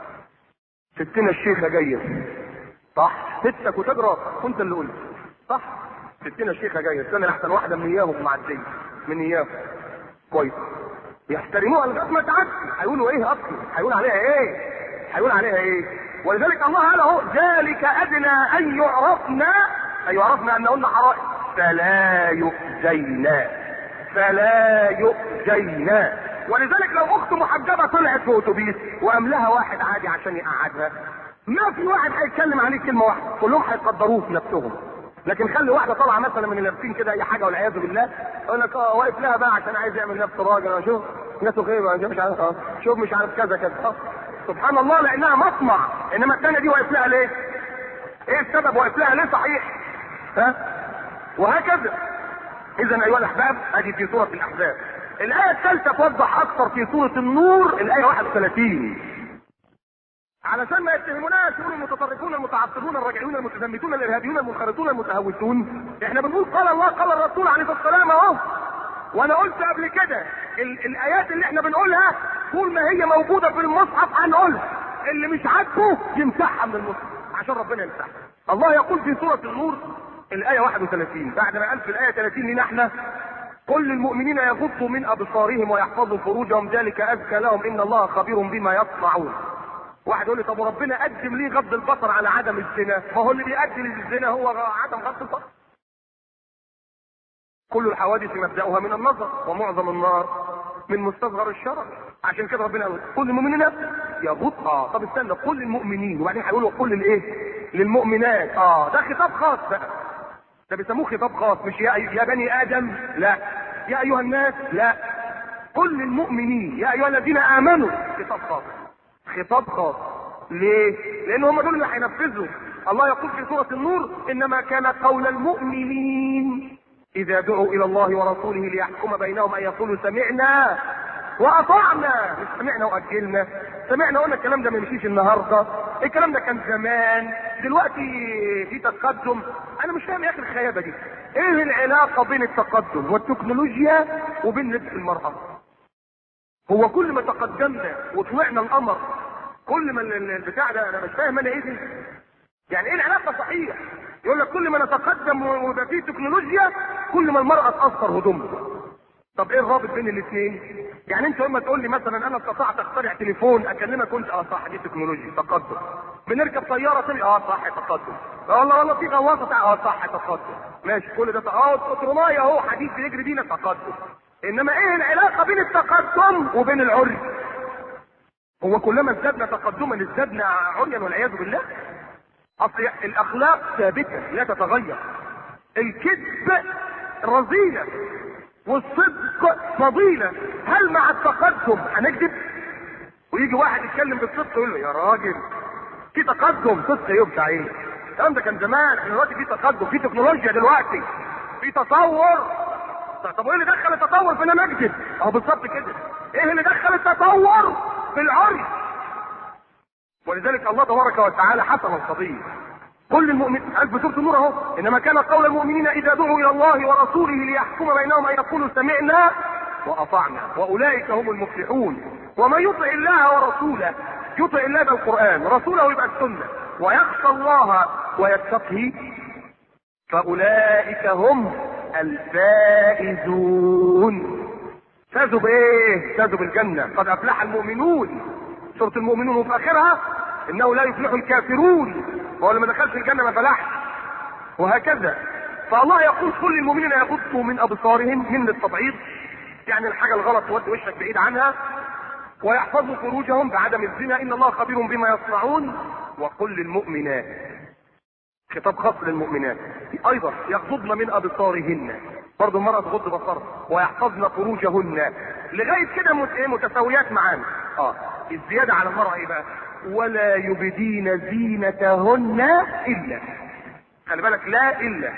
ستنا الشيخه جايه صح ستك وتجرى كنت اللي قلت صح ستنا الشيخه جايه استنى احسن واحده من اياهم معديه من اياهم كويس يحترموها لغايه ما تعدي هيقولوا ايه اصلا هيقول عليها ايه هيقول عليها ايه ولذلك الله قال اهو ذلك ادنى ان يعرفنا ان يعرفنا انهن حرائم فلا يؤذينا فلا يؤذينا ولذلك لو اخت محجبه طلعت في اتوبيس وقام لها واحد عادي عشان يقعدها ما في واحد هيتكلم عليه كلمه واحده كلهم هيقدروه في نفسهم لكن خلي واحده طالعه مثلا من لابسين كده اي حاجه والعياذ بالله يقول لك اه واقف لها بقى عشان عايز يعمل نفسه راجل شوف نفسه خيبه مش عارف اه شوف مش عارف كذا كذا اه سبحان الله لانها مطمع انما الثانيه دي واقف لها ليه؟ ايه السبب واقف لها ليه صحيح؟ ها؟ وهكذا اذا ايها الاحباب ادي في سوره الاحزاب الايه الثالثه توضح اكثر في سوره النور الايه 31 علشان ما يتهموناش يقولوا المتطرفون المتعصبون الراجعون المتزمتون الارهابيون المنخرطون المتهوسون احنا بنقول قال الله قال الرسول عليه الصلاه والسلام اهو وانا قلت قبل كده ال- الايات اللي احنا بنقولها طول ما هي موجوده في المصحف هنقولها اللي مش عاجبه يمسحها من المصحف عشان ربنا يمسحها الله يقول في سوره النور الايه 31 بعد ما قال في الايه 30 لنا احنا قل للمؤمنين يغضوا من ابصارهم ويحفظوا فروجهم ذلك ازكى لهم ان الله خبير بما يصنعون واحد يقول لي طب وربنا قدم ليه غض البصر على عدم الزنا؟ ما هو اللي بيقدم الزنا هو عدم غض البصر. كل الحوادث مبدأها من النظر ومعظم النار من مستصغر الشرر عشان كده ربنا قال كل المؤمنين يغض اه طب استنى قل للمؤمنين وبعدين هيقولوا قل للايه؟ للمؤمنات اه ده خطاب خاص بقى ده بيسموه خطاب خاص مش يا, يا بني ادم لا يا ايها الناس لا قل للمؤمنين يا ايها الذين امنوا خطاب خاص خطاب خاص ليه؟ لان هم دول اللي هينفذوا الله يقول في سورة النور انما كان قول المؤمنين اذا دعوا الى الله ورسوله ليحكم بينهم ان يقولوا سمعنا واطعنا مش سمعنا واجلنا سمعنا قلنا الكلام ده ما يمشيش النهارده الكلام ده كان زمان دلوقتي في تقدم انا مش فاهم يا اخي الخيابه دي ايه العلاقه بين التقدم والتكنولوجيا وبين لبس المراه هو كل ما تقدمنا وطلعنا القمر كل ما ال- ال- البتاع ده انا مش فاهم انا ايه دي يعني ايه العلاقه صحيح يقول لك كل ما نتقدم و- ويبقى فيه تكنولوجيا كل ما المراه تاثر هدومها طب ايه الرابط بين الاثنين يعني انت لما تقول لي مثلا انا استطعت اخترع تليفون اكلمك وانت اه صح دي تكنولوجيا تقدم بنركب طياره تاني اه صح تقدم والله والله في غواصه اه صح تقدم ماشي كل ده اه ترمايه اهو حديد بيجري بينا تقدم انما ايه العلاقه بين التقدم وبين العري هو كلما ازددنا تقدما ازددنا عريا والعياذ بالله اصل الاخلاق ثابته لا تتغير الكذب رذيله والصدق فضيله هل مع التقدم هنكذب ويجي واحد يتكلم بالصدق يقول له يا راجل في تقدم صدق يبدع ايه الكلام ده كان زمان احنا دلوقتي في تقدم في تكنولوجيا دلوقتي في تطور طب وايه اللي دخل التطور في ان انا اكذب اهو بالظبط كده ايه اللي دخل التطور في العري ولذلك الله تبارك وتعالى حسم القضيه كل المؤمن قال في سوره النور اهو انما كان قول المؤمنين اذا دعوا الى الله ورسوله ليحكم بينهم ان يقولوا سمعنا واطعنا واولئك هم المفلحون ومن يطع الله ورسوله يطع الله بالقران رسوله يبقى السنه ويخشى الله ويتقي فاولئك هم الفائزون فازوا بايه؟ فازوا بالجنه قد افلح المؤمنون سوره المؤمنون وفي اخرها انه لا يفلح الكافرون هو اللي ما دخلش الجنه ما فلحش وهكذا فالله يقول كل المؤمنين يغضوا من ابصارهم من التبعيض يعني الحاجه الغلط تودي وشك بعيد عنها ويحفظوا فروجهم بعدم الزنا ان الله خبير بما يصنعون وقل للمؤمنات خطاب خاص للمؤمنات ايضا يغضضن من ابصارهن برضه المرأة تغض بصرها ويحفظن فروجهن لغاية كده مت- إيه متساويات معانا اه الزيادة على المرأة ايه بقى ولا يبدين زينتهن الا خلي بالك لا الا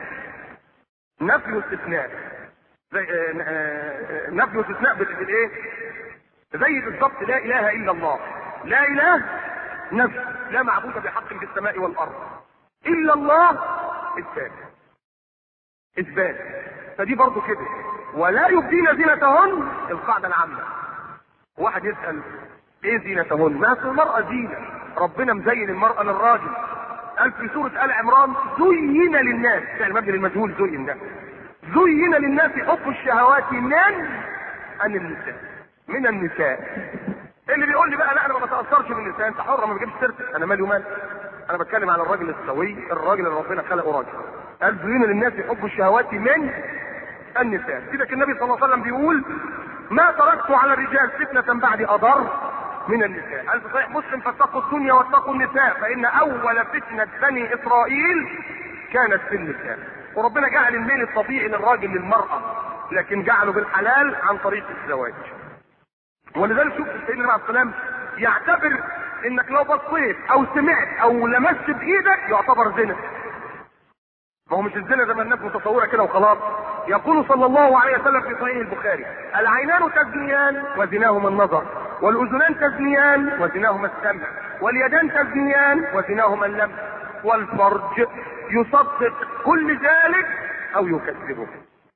نفي واستثناء زي آه، آه، نفي واستثناء بال- بالايه زي بالضبط لا اله الا الله لا اله نفي لا معبود بحق في السماء والارض الا الله اثبات اثبات فدي برضو كده ولا يبدين زينتهن القاعده العامه واحد يسال ايه زينتهن ما في المراه زينه ربنا مزين المراه للراجل قال في سوره ال عمران زين للناس يعني مبني للمجهول زين ده زين للناس حب الشهوات من عن النساء من النساء اللي بيقول لي بقى لا انا ما بتاثرش بالنساء انت حر ما بجيبش سيرتك انا مالي ومال انا بتكلم على الراجل السوي الراجل اللي ربنا خلقه راجل قال زين للناس حب الشهوات من النساء سيدك النبي صلى الله عليه وسلم بيقول ما تركت على الرجال فتنة بعد أضر من النساء قال في صحيح مسلم فاتقوا الدنيا واتقوا النساء فإن أول فتنة بني إسرائيل كانت في النساء وربنا جعل الميل الطبيعي للراجل للمرأة لكن جعله بالحلال عن طريق الزواج ولذلك شوف سيدنا عليه السلام يعتبر انك لو بصيت او سمعت او لمست بايدك يعتبر زنا ما هو مش الزنا زي ما الناس متصوره كده وخلاص يقول صلى الله عليه وسلم في صحيح البخاري العينان تزنيان وزناهما النظر والاذنان تزنيان وزناهما السمع واليدان تزنيان وزناهما اللمس والفرج يصدق كل ذلك او يكذبه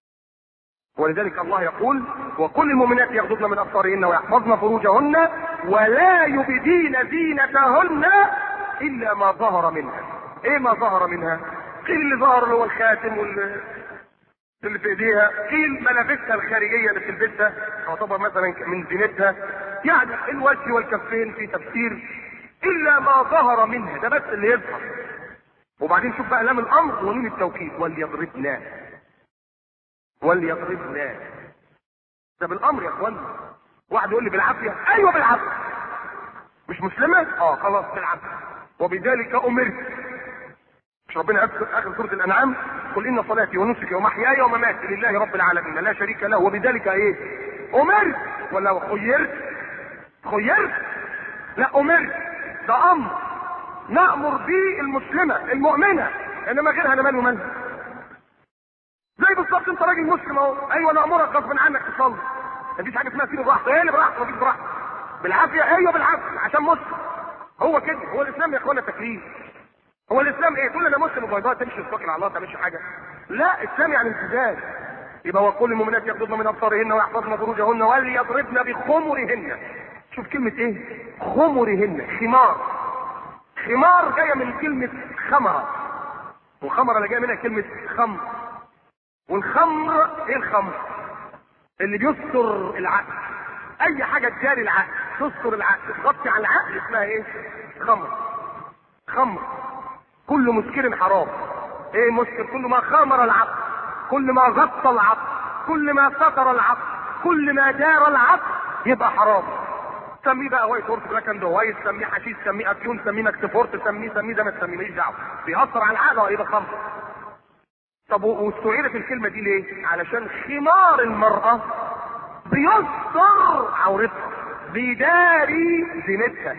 ولذلك الله يقول وكل المؤمنات يغضضن من ابصارهن ويحفظن فروجهن ولا يبدين زينتهن الا ما ظهر منها ايه ما ظهر منها قيل اللي ظهر اللي هو الخاتم وال اللي في ايديها قيل ملابسها الخارجيه اللي بتلبسها تعتبر مثلا من زينتها يعني الوجه والكفين في تفسير الا ما ظهر منها ده بس اللي يظهر وبعدين شوف بقى لام الامر ونون التوكيد وليضربنا وليضربنا ده بالامر يا اخوانا واحد يقول لي بالعافيه ايوه بالعافيه مش مسلمه اه خلاص بالعافيه وبذلك امرت مش ربنا اخر اخر سوره الانعام قل ان صلاتي ونسكي ومحياي ومماتي لله رب العالمين لا شريك له وبذلك ايه امرت ولا خيرت خيرت لا امرت ده امر نامر به المسلمه المؤمنه انما غيرها انا مالي ومالها زي بالظبط انت راجل مسلم اهو ايوه انا امرك غصب عنك تصلي مفيش حاجه اسمها سيب براحتك ايه اللي براحتك مفيش براحتك بالعافيه ايوه بالعافيه عشان مسلم هو كده هو الاسلام يا اخوانا تكليف هو الاسلام ايه تقول انا مسلم وبيضاء تمشي وتتوكل على الله تعملش حاجه لا الاسلام يعني التزام يبقى وكل المؤمنات يغضضن من ابصارهن ويحفظن فروجهن وليضربن بخمرهن شوف كلمه ايه خمرهن خمار خمار جايه من كلمه خمره وخمره اللي جايه منها كلمه خمر والخمر ايه الخمر اللي بيستر العقل اي حاجه تجاري العقل تستر العقل تغطي على العقل اسمها ايه خمر خمر كل مسكر حرام ايه مسكر كل ما خمر العقل كل ما غطى العقل كل ما ستر العقل كل ما دار العقل يبقى حرام سميه بقى وايت هورس بلاك اند وايت سميه حشيش سميه افيون سميه مكسفورت سميه سميه ده ما تسميه ماليش دعوه بيأثر على العقل يبقى خمر طب واستعيرت الكلمة دي ليه؟ علشان خمار المرأة بيستر عورتها بيداري زينتها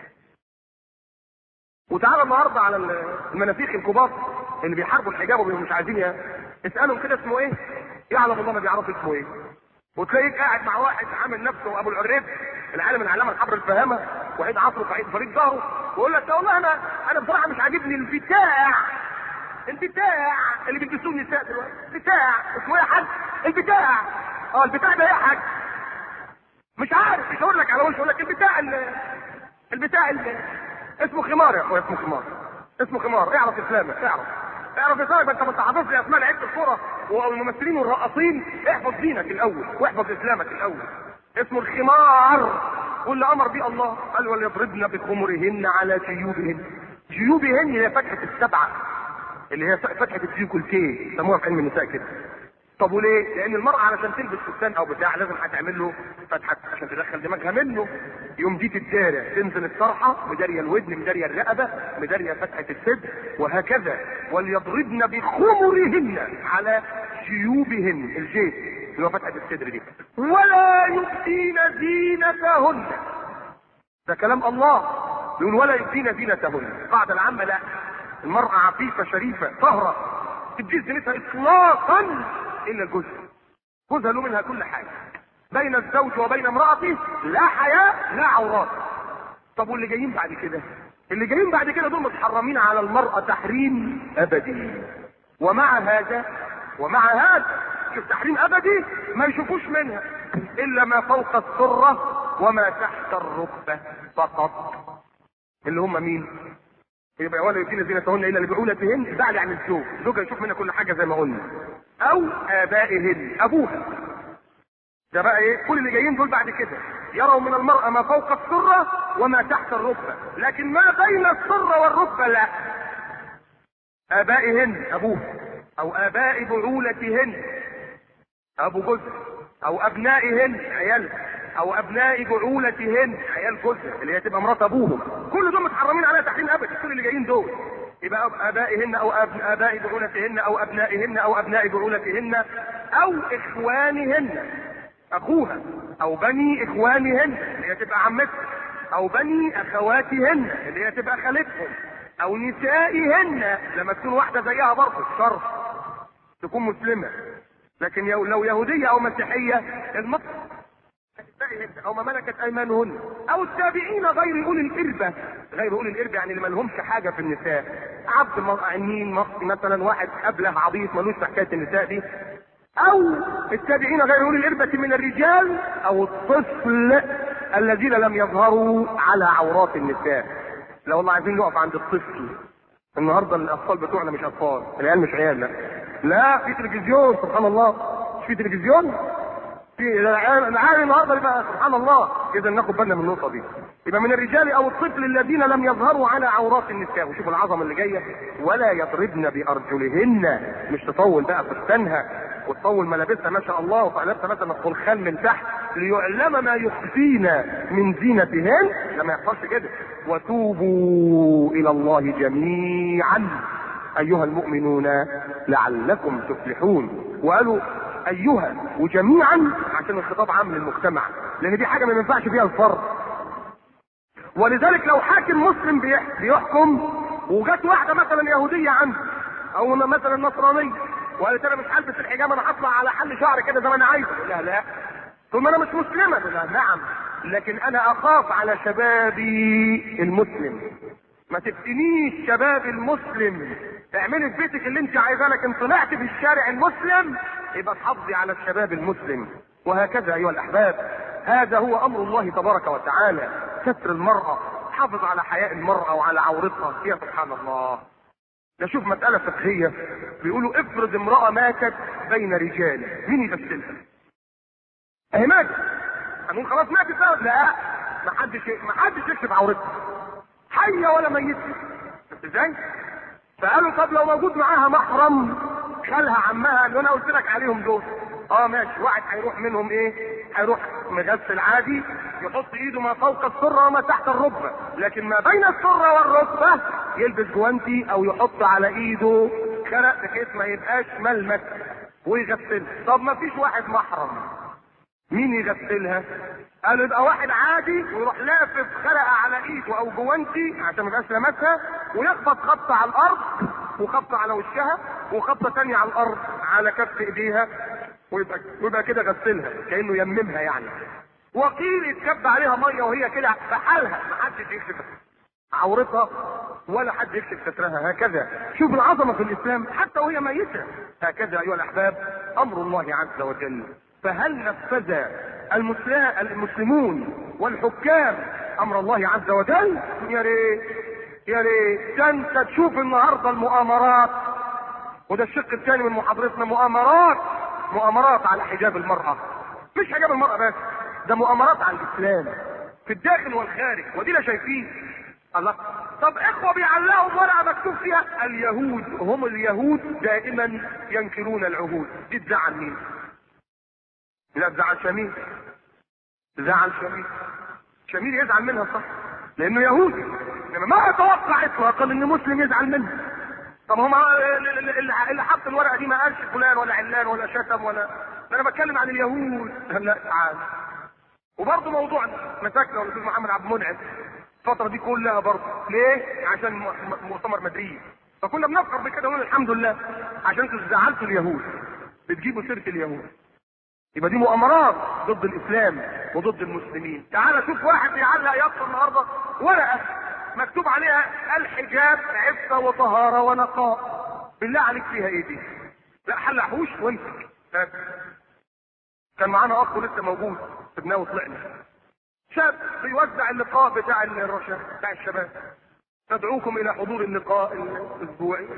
وتعالى النهارده على المنافيخ الكبار اللي بيحاربوا الحجاب وبيبقوا مش عايزين ي- اسالهم كده اسمه ايه؟ يعلم الله ما بيعرفوا اسمه ايه. وتلاقيك قاعد مع واحد عامل نفسه ابو العريب العالم العلامه الحبر الفهامه وعيد عصره في عيد فريد ظهره ويقول لك يا والله انا انا بصراحه مش عاجبني البتاع البتاع اللي بيلبسوه النساء دلوقتي بتاع اسمه ايه يا حاج البتاع اه البتاع ده ايه يا حاج مش عارف مش هقول لك على وش اقول لك البتاع ال- البتاع ال- اسمه خمار يا اخويا اسمه خمار اسمه خمار اعرف اسلامك اعرف اعرف اسلامك انت ما انت حافظ لي اسماء لعيبه الكوره والممثلين والرقاصين احفظ دينك الاول واحفظ اسلامك الاول اسمه الخمار واللي امر به الله قال وليضربن بخمرهن على جيوبهن جيوبهن هي فتحه السبعه اللي هي فتحه الديكولتيه يسموها في علم النساء كده طب وليه؟ لان المرأة علشان تلبس فستان او بتاع لازم هتعمل له فتحة عشان تدخل دماغها منه يوم دي تتدارى تنزل الطرحة مدارية الودن مدارية الرقبة مدارية فتحة الصدر وهكذا وليضربن بخمرهن على جيوبهن الجيب اللي هو فتحة الصدر دي ولا يبدين زينتهن ده كلام الله يقول ولا يبدين زينتهن القاعدة العامة لا المرأة عفيفة شريفة طهرة تبدي زينتها اطلاقا الا الجزء جوزها له منها كل حاجة بين الزوج وبين امرأته لا حياء لا عورات طب واللي جايين بعد كده اللي جايين بعد كده دول متحرمين على المرأة تحريم ابدي ومع هذا ومع هذا شوف تحريم ابدي ما يشوفوش منها الا ما فوق السرة وما تحت الركبة فقط اللي هم مين يبقى ولا يبدين زينتهن الا لبعولتهن بعد عن الزوج الزوجه يشوف منها كل حاجه زي ما قلنا او ابائهن ابوها ده بقى ايه كل اللي جايين دول بعد كده يروا من المرأة ما فوق السرة وما تحت الركبة لكن ما بين السرة والركبة لا ابائهن ابوها او اباء بعولتهن ابو جزء او ابنائهن عيالها او ابناء بعولتهن عيال جوزها اللي هي تبقى مرات ابوهم كل دول متحرمين عليها تحريم ابدي كل اللي جايين دول يبقى ابائهن او أب... اباء بعولتهن او ابنائهن او ابناء بعولتهن او اخوانهن اخوها او بني اخوانهن اللي هي تبقى عمتها او بني اخواتهن اللي هي تبقى خالتهم او نسائهن لما تكون واحده زيها برضه شرط تكون مسلمه لكن لو يهوديه او مسيحيه المصر او ما ملكت ايمانهن او التابعين غير اولي الاربه غير اولي الاربه يعني اللي ما لهمش حاجه في النساء عبد عنين مصري مثلا واحد ابله عبيط ملوش في حكايه النساء دي او التابعين غير اولي الاربه من الرجال او الطفل الذين لم يظهروا على عورات النساء لو والله عايزين نقف عند الطفل النهارده الاطفال بتوعنا مش اطفال العيال مش عيال لا لا في تلفزيون سبحان الله مش في تلفزيون في العالم النهارده يبقى سبحان الله اذا ناخد بالنا من النقطه دي يبقى من الرجال او الطفل الذين لم يظهروا على عورات النساء وشوف العظمه اللي جايه ولا يضربن بارجلهن مش تطول بقى فستانها وتطول ملابسها ما شاء الله وفعلتها مثلا الخلخال من تحت ليعلم ما يخفين من زينتهن لما يحصلش كده وتوبوا الى الله جميعا ايها المؤمنون لعلكم تفلحون وقالوا ايها وجميعا عشان الخطاب عام للمجتمع لان دي حاجه ما ينفعش فيها الفرد ولذلك لو حاكم مسلم بيحكم وجت واحده مثلا يهوديه عنده او مثلا نصرانيه وقالت انا مش هلبس الحجاب انا هطلع على حل شعر كده زي ما انا عايز لا لا ثم انا مش مسلمه لا نعم لكن انا اخاف على شبابي المسلم ما تفتنيش شباب المسلم اعملي في بيتك اللي انت عايزاه لكن طلعت في الشارع المسلم يبقى تحافظي على الشباب المسلم وهكذا ايها الاحباب هذا هو امر الله تبارك وتعالى ستر المرأة حافظ على حياء المرأة وعلى عورتها يا سبحان الله ده شوف مسألة فقهية بيقولوا افرض امرأة ماتت بين رجال مين يغسلها؟ اهي ماتت هنقول خلاص ماتت بقى لا ما حدش ما حدش يكشف عورتها حية ولا ميتة ازاي؟ فقالوا طب لو موجود معاها محرم خالها عمها اللي انا قلت لك عليهم دول اه ماشي واحد هيروح منهم ايه هيروح مغسل عادي يحط ايده ما فوق السره وما تحت الركبه لكن ما بين السره والركبه يلبس جوانتي او يحط على ايده خرق بحيث ما يبقاش ملمس ويغسلها طب ما فيش واحد محرم مين يغسلها قالوا يبقى واحد عادي ويروح لافف خرقه على ايده او جوانتي عشان ما يبقاش لمسها ويخبط خبطه على الارض وخبطه على وشها وخبطه ثانيه على الارض على كف ايديها ويبقى ويبقى كده غسلها كانه يممها يعني وقيل يتكب عليها ميه وهي كده في حالها ما حدش يكشف عورتها ولا حد يكشف سترها هكذا شوف العظمه في الاسلام حتى وهي ميته هكذا ايها الاحباب امر الله عز وجل فهل نفذ المسلمون والحكام امر الله عز وجل يا ريت يا ريت ده انت تشوف النهارده المؤامرات وده الشق الثاني من محاضرتنا مؤامرات مؤامرات على حجاب المرأة مش حجاب المرأة بس ده مؤامرات على الإسلام في الداخل والخارج ودينا شايفين الله طب اخوة بيعلقوا ورقة مكتوب فيها اليهود هم اليهود دائما ينكرون العهود دي تزعل مين؟ لا تزعل شميل تزعل شميل شميل يزعل منها صح لانه يهودي انما ما اتوقع اطلاقا ان مسلم يزعل منه طب هم اللي حط الورقه دي ما قالش فلان ولا علان ولا شتم ولا انا بتكلم عن اليهود لا تعال وبرضه موضوعنا مساكنا والاستاذ محمد عبد المنعم الفتره دي كلها برضه ليه؟ عشان مؤتمر مدريد فكنا بنفخر بكده ونقول الحمد لله عشان انتوا زعلتوا اليهود بتجيبوا سيره اليهود يبقى دي مؤامرات ضد الاسلام وضد المسلمين تعال شوف واحد بيعلق يافطه النهارده ورقه مكتوب عليها الحجاب عفه وطهاره ونقاء بالله عليك فيها ايه دي لا حلحوش وامسك كان معانا اخ لسه موجود سبناه وطلعنا شاب بيوزع اللقاء بتاع الرشا بتاع الشباب ندعوكم الى حضور اللقاء الاسبوعي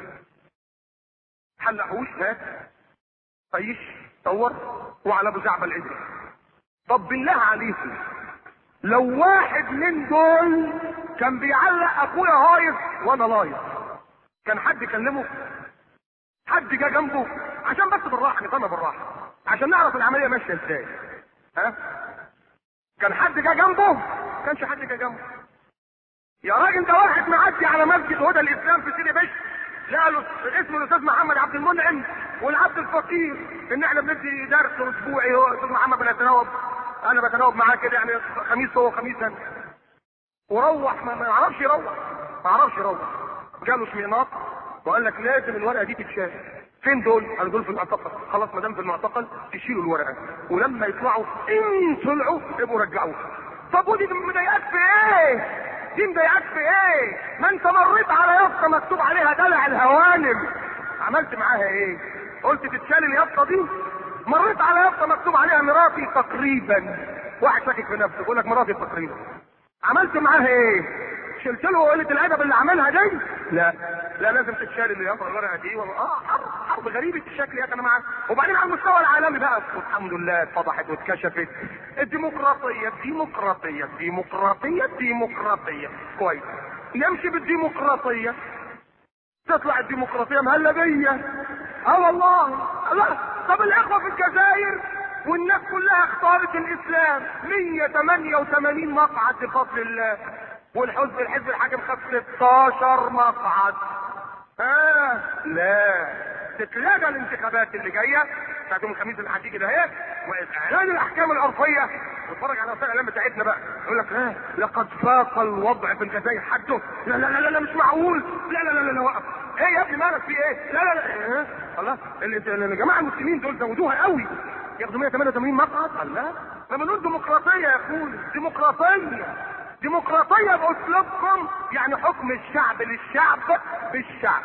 حلحوش هات طيش صور وعلى ابو زعبل العدل طب بالله عليكم لو واحد من دول كان بيعلق اخويا هايص وانا لايص كان حد كلمه حد جه جنبه عشان بس بالراحه نفهمها بالراحه عشان نعرف العمليه ماشيه ازاي ها كان حد جه جنبه كانش حد جه جنبه يا راجل ده واحد معدي على مسجد هدى الاسلام في سيدي بشر لا له اسمه الاستاذ محمد عبد المنعم والعبد الفقير ان احنا بندي درس اسبوعي هو الاستاذ محمد بنتناوب انا بتناوب معاه كده يعني خميس هو خميس انا وروح ما يعرفش يروح ما يعرفش يروح جاله شميناط وقال لك لازم الورقه دي تتشال فين دول؟ قالوا دول في المعتقل خلاص ما دام في المعتقل تشيلوا الورقه ولما يطلعوا ان طلعوا يبقوا رجعوها طب ودي مضايقاك في ايه؟ دي مضايقاك في ايه؟ ما انت مريت على يافطه مكتوب عليها دلع الهوانم عملت معاها ايه؟ قلت تتشال اليافطه دي؟ مريت على يافطه مكتوب عليها مراتي تقريبا واحد شاكك في نفسه يقول لك مراتي تقريبا عملت معاها ايه؟ شلت له قله الادب اللي عاملها دي؟ لا لا لازم تتشال اليافطه الورقه دي اه حرب حرب غريبه الشكل يا انا معاك وبعدين على المستوى العالمي بقى الحمد لله اتفضحت واتكشفت الديمقراطيه الديمقراطيه الديمقراطيه الديمقراطيه كويس نمشي بالديمقراطيه تطلع الديمقراطيه مهلبيه اه والله الله طب الاخوه في الجزائر والناس كلها اختارت الاسلام 188 مقعد بفضل الله والحزب الحزب الحاكم خد 16 مقعد آه لا تتلغى الانتخابات اللي جايه بتاعت يوم الخميس اللي هتيجي ده اهي واعلان الاحكام العرفيه واتفرج على وسائل الاعلام بتاعتنا بقى يقول لك اه لقد فاق الوضع في الجزائر حده لا لا لا لا مش معقول لا لا لا لا وقف ايه يا ابني مالك في ايه لا لا لا اه خلاص الجماعه المسلمين دول زودوها قوي ياخدوا 188 مقعد قال لا احنا بنقول ديمقراطيه يا اخوي ديمقراطيه ديمقراطيه باسلوبكم يعني حكم الشعب للشعب بالشعب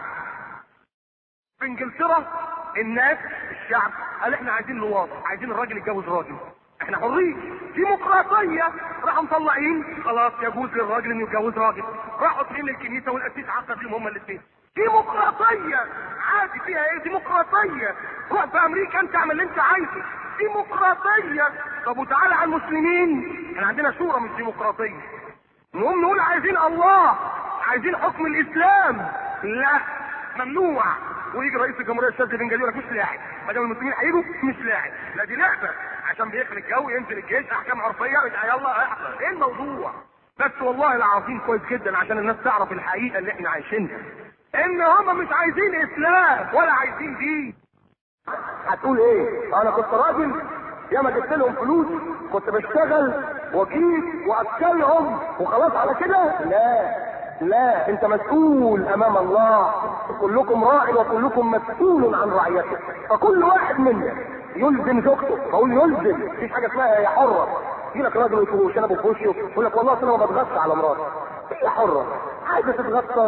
في انجلترا الناس الشعب قال احنا عايزين لواط عايزين الراجل يتجوز راجل احنا حرين ديمقراطيه راحوا مطلعين خلاص يجوز للراجل انه يتجوز راجل راحوا طريق للكنيسه والقسيس عقد فيهم هما الاثنين ديمقراطيه عادي فيها ايه ديمقراطيه روح في امريكا انت اعمل اللي انت عايزه ديمقراطيه طب وتعالى على المسلمين احنا عندنا شورى مش ديمقراطيه نقوم نقول عايزين الله عايزين حكم الاسلام لا ممنوع ويجي رئيس الجمهوريه الشاذ بن جديد يقول لك مش لاعب ما دام المسلمين هيجوا مش لاعب لا دي لعبه عشان بيخلق الجو ينزل الجيش احكام عرفيه يلا احضر ايه الموضوع بس والله العظيم كويس جدا عشان الناس تعرف الحقيقه اللي احنا عايشينها ان هم مش عايزين اسلام ولا عايزين دين هتقول ايه انا كنت راجل ياما جبت لهم فلوس كنت بشتغل واجيب واكلهم وخلاص على كده لا لا انت مسؤول امام الله كلكم راع وكلكم مسؤول عن رعيته فكل واحد منا يلزم زوجته بقول يلزم مفيش حاجه اسمها هي حره يجي لك راجل يكون شنبه في وشه يقول لك والله انا ما بتغطى على مراتي هي حره عايزه تتغطى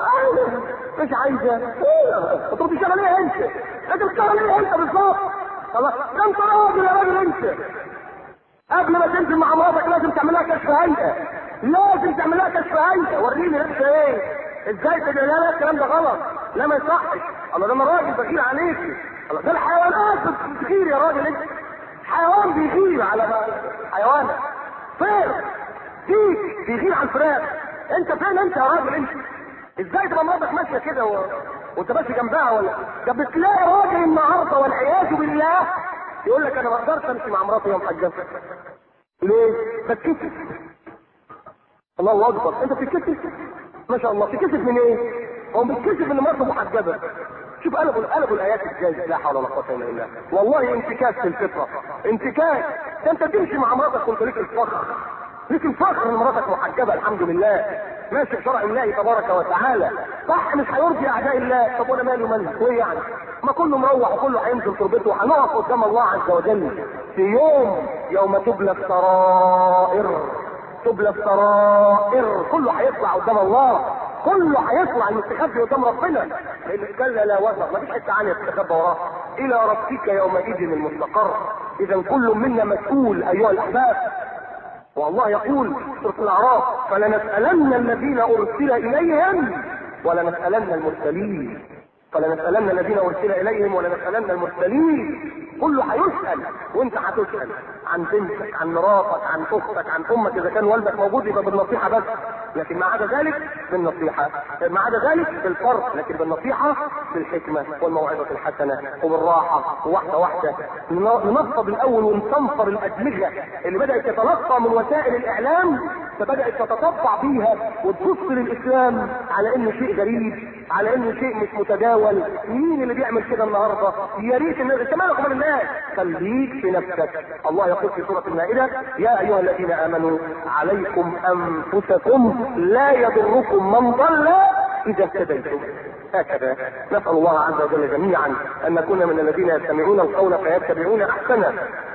مش عايزه انت بتشتغل ايه انت؟ انت بتشتغل ايه انت بالظبط؟ خلاص ده انت راجل يا راجل انت قبل ما تنزل مع مراتك لازم تعمل لها كشف هيئه لازم تعمل لها كشف هيئه وريني انت ايه ازاي تقول لا الكلام ده غلط لا ما يصحش الله ده انا راجل بغير عليكي الله ده الحيوانات بتغير يا راجل انت حيوان بيغير على حيوان طير ديك بيغير على الفراخ انت فين انت يا راجل انت ازاي تبقى مراتك ماشيه كده و... وانت ماشي جنبها ولا ده بتلاقي راجل النهارده والعياذ بالله يقول لك انا ما اقدرش امشي مع مراتي يوم حجه ليه؟ بتكسف الله اكبر انت بتتكسف ما شاء الله بتتكسف من ايه؟ هو بيتكسف ان مراته محجبه شوف قلبوا قلبوا الايات ازاي لا حول ولا قوه الا بالله والله انتكاس في الفطره انتكاس ده انت تمشي مع مراتك وانت ليك الفخر ليك الفخر ان مراتك محجبه الحمد لله ماشي بشرع الله تبارك وتعالى صح مش هيرضي اعداء الله طب وانا مالي ومالي ايه يعني ما كله مروح وكله هينزل تربته وهنقف قدام الله عز وجل في يوم يوم تبلى السرائر تبلى السرائر كله هيطلع قدام الله كله هيطلع المستخبي قدام ربنا لان كلا لا وزر مفيش حته عنها تستخبى وراه الى ربك يومئذ المستقر اذا كل منا مسؤول ايها الاحباب والله يقول في سوره الاعراف فلنسالن الذين ارسل اليهم ولنسالن المرسلين فلنسالن الذين ارسل اليهم ولنسالن المرسلين كله هيسال وانت هتسال عن بنتك عن مراتك عن اختك عن امك اذا كان والدك موجود يبقى بالنصيحه بس لكن ما عدا ذلك بالنصيحه ما عدا ذلك بالفرق لكن بالنصيحه بالحكمه والموعظه الحسنه وبالراحه وواحده واحده ننفض الاول ونستنفر الادمغه اللي بدات تتلقى من وسائل الاعلام فبدات تتطبع بيها وتبص للاسلام على انه شيء غريب على انه شيء مش متداول مين اللي بيعمل كده النهارده يا ريت الناس انت مالك ومال الناس خليك في نفسك الله يقول في سوره المائده يا ايها الذين امنوا عليكم انفسكم لا يضركم من ضل اذا اهتديتم هكذا نسال الله عز وجل جميعا ان نكون من الذين يستمعون القول فيتبعون احسنه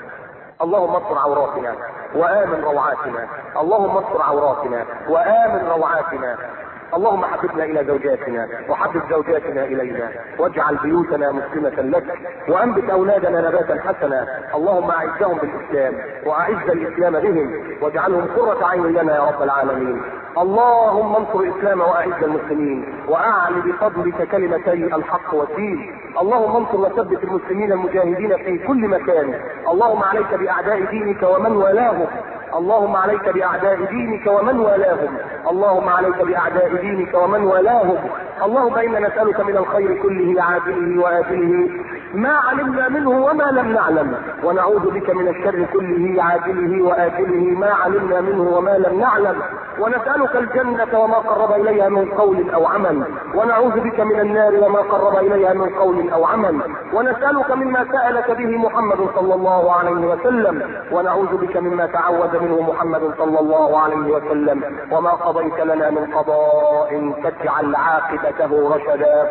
اللهم استر عوراتنا وامن روعاتنا اللهم استر عوراتنا وامن روعاتنا اللهم حببنا الى زوجاتنا وحبب زوجاتنا الينا واجعل بيوتنا مسلمة لك وانبت اولادنا نباتا حسنا اللهم اعزهم بالاسلام واعز الاسلام بهم واجعلهم قرة عين لنا يا رب العالمين اللهم انصر الاسلام واعز المسلمين واعل بفضلك كلمتي الحق والدين اللهم انصر وثبت المسلمين المجاهدين في كل مكان اللهم عليك باعداء دينك ومن والاهم اللهم عليك باعداء دينك ومن والاهم اللهم عليك باعداء دينك ومن والاهم اللهم انا نسالك من الخير كله عاجله واجله ما علمنا منه وما لم نعلم ونعوذ بك من الشر كله عاجله واجله ما علمنا منه وما لم نعلم ونسالك الجنه وما قرب اليها من قول او عمل ونعوذ بك من النار وما قرب اليها من قول او عمل ونسالك مما سالك به محمد صلى الله عليه وسلم ونعوذ بك مما تعوذ منه محمد صلى الله عليه وسلم وما قضيت لنا من قضاء تجعل عاقبته رشدا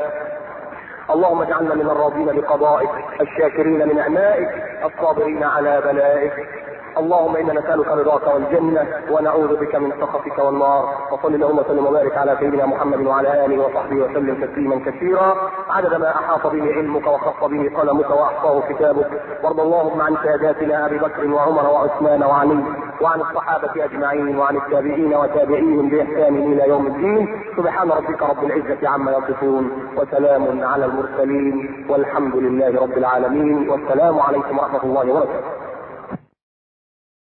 اللهم اجعلنا من الراضين بقضائك الشاكرين لنعمائك الصابرين على بلائك اللهم انا نسالك رضاك والجنه ونعوذ بك من سخطك والنار وصل اللهم وسلم وبارك على سيدنا محمد وعلى اله وصحبه وسلم تسليما كثيرا عدد ما احاط به علمك وخص به قلمك واحصاه كتابك وارض اللهم عن ساداتنا ابي بكر وعمر وعثمان وعلي وعن الصحابه اجمعين وعن التابعين وتابعيهم باحسان الى يوم الدين سبحان ربك رب العزه عما يصفون وسلام على المرسلين والحمد لله رب العالمين والسلام عليكم ورحمه الله وبركاته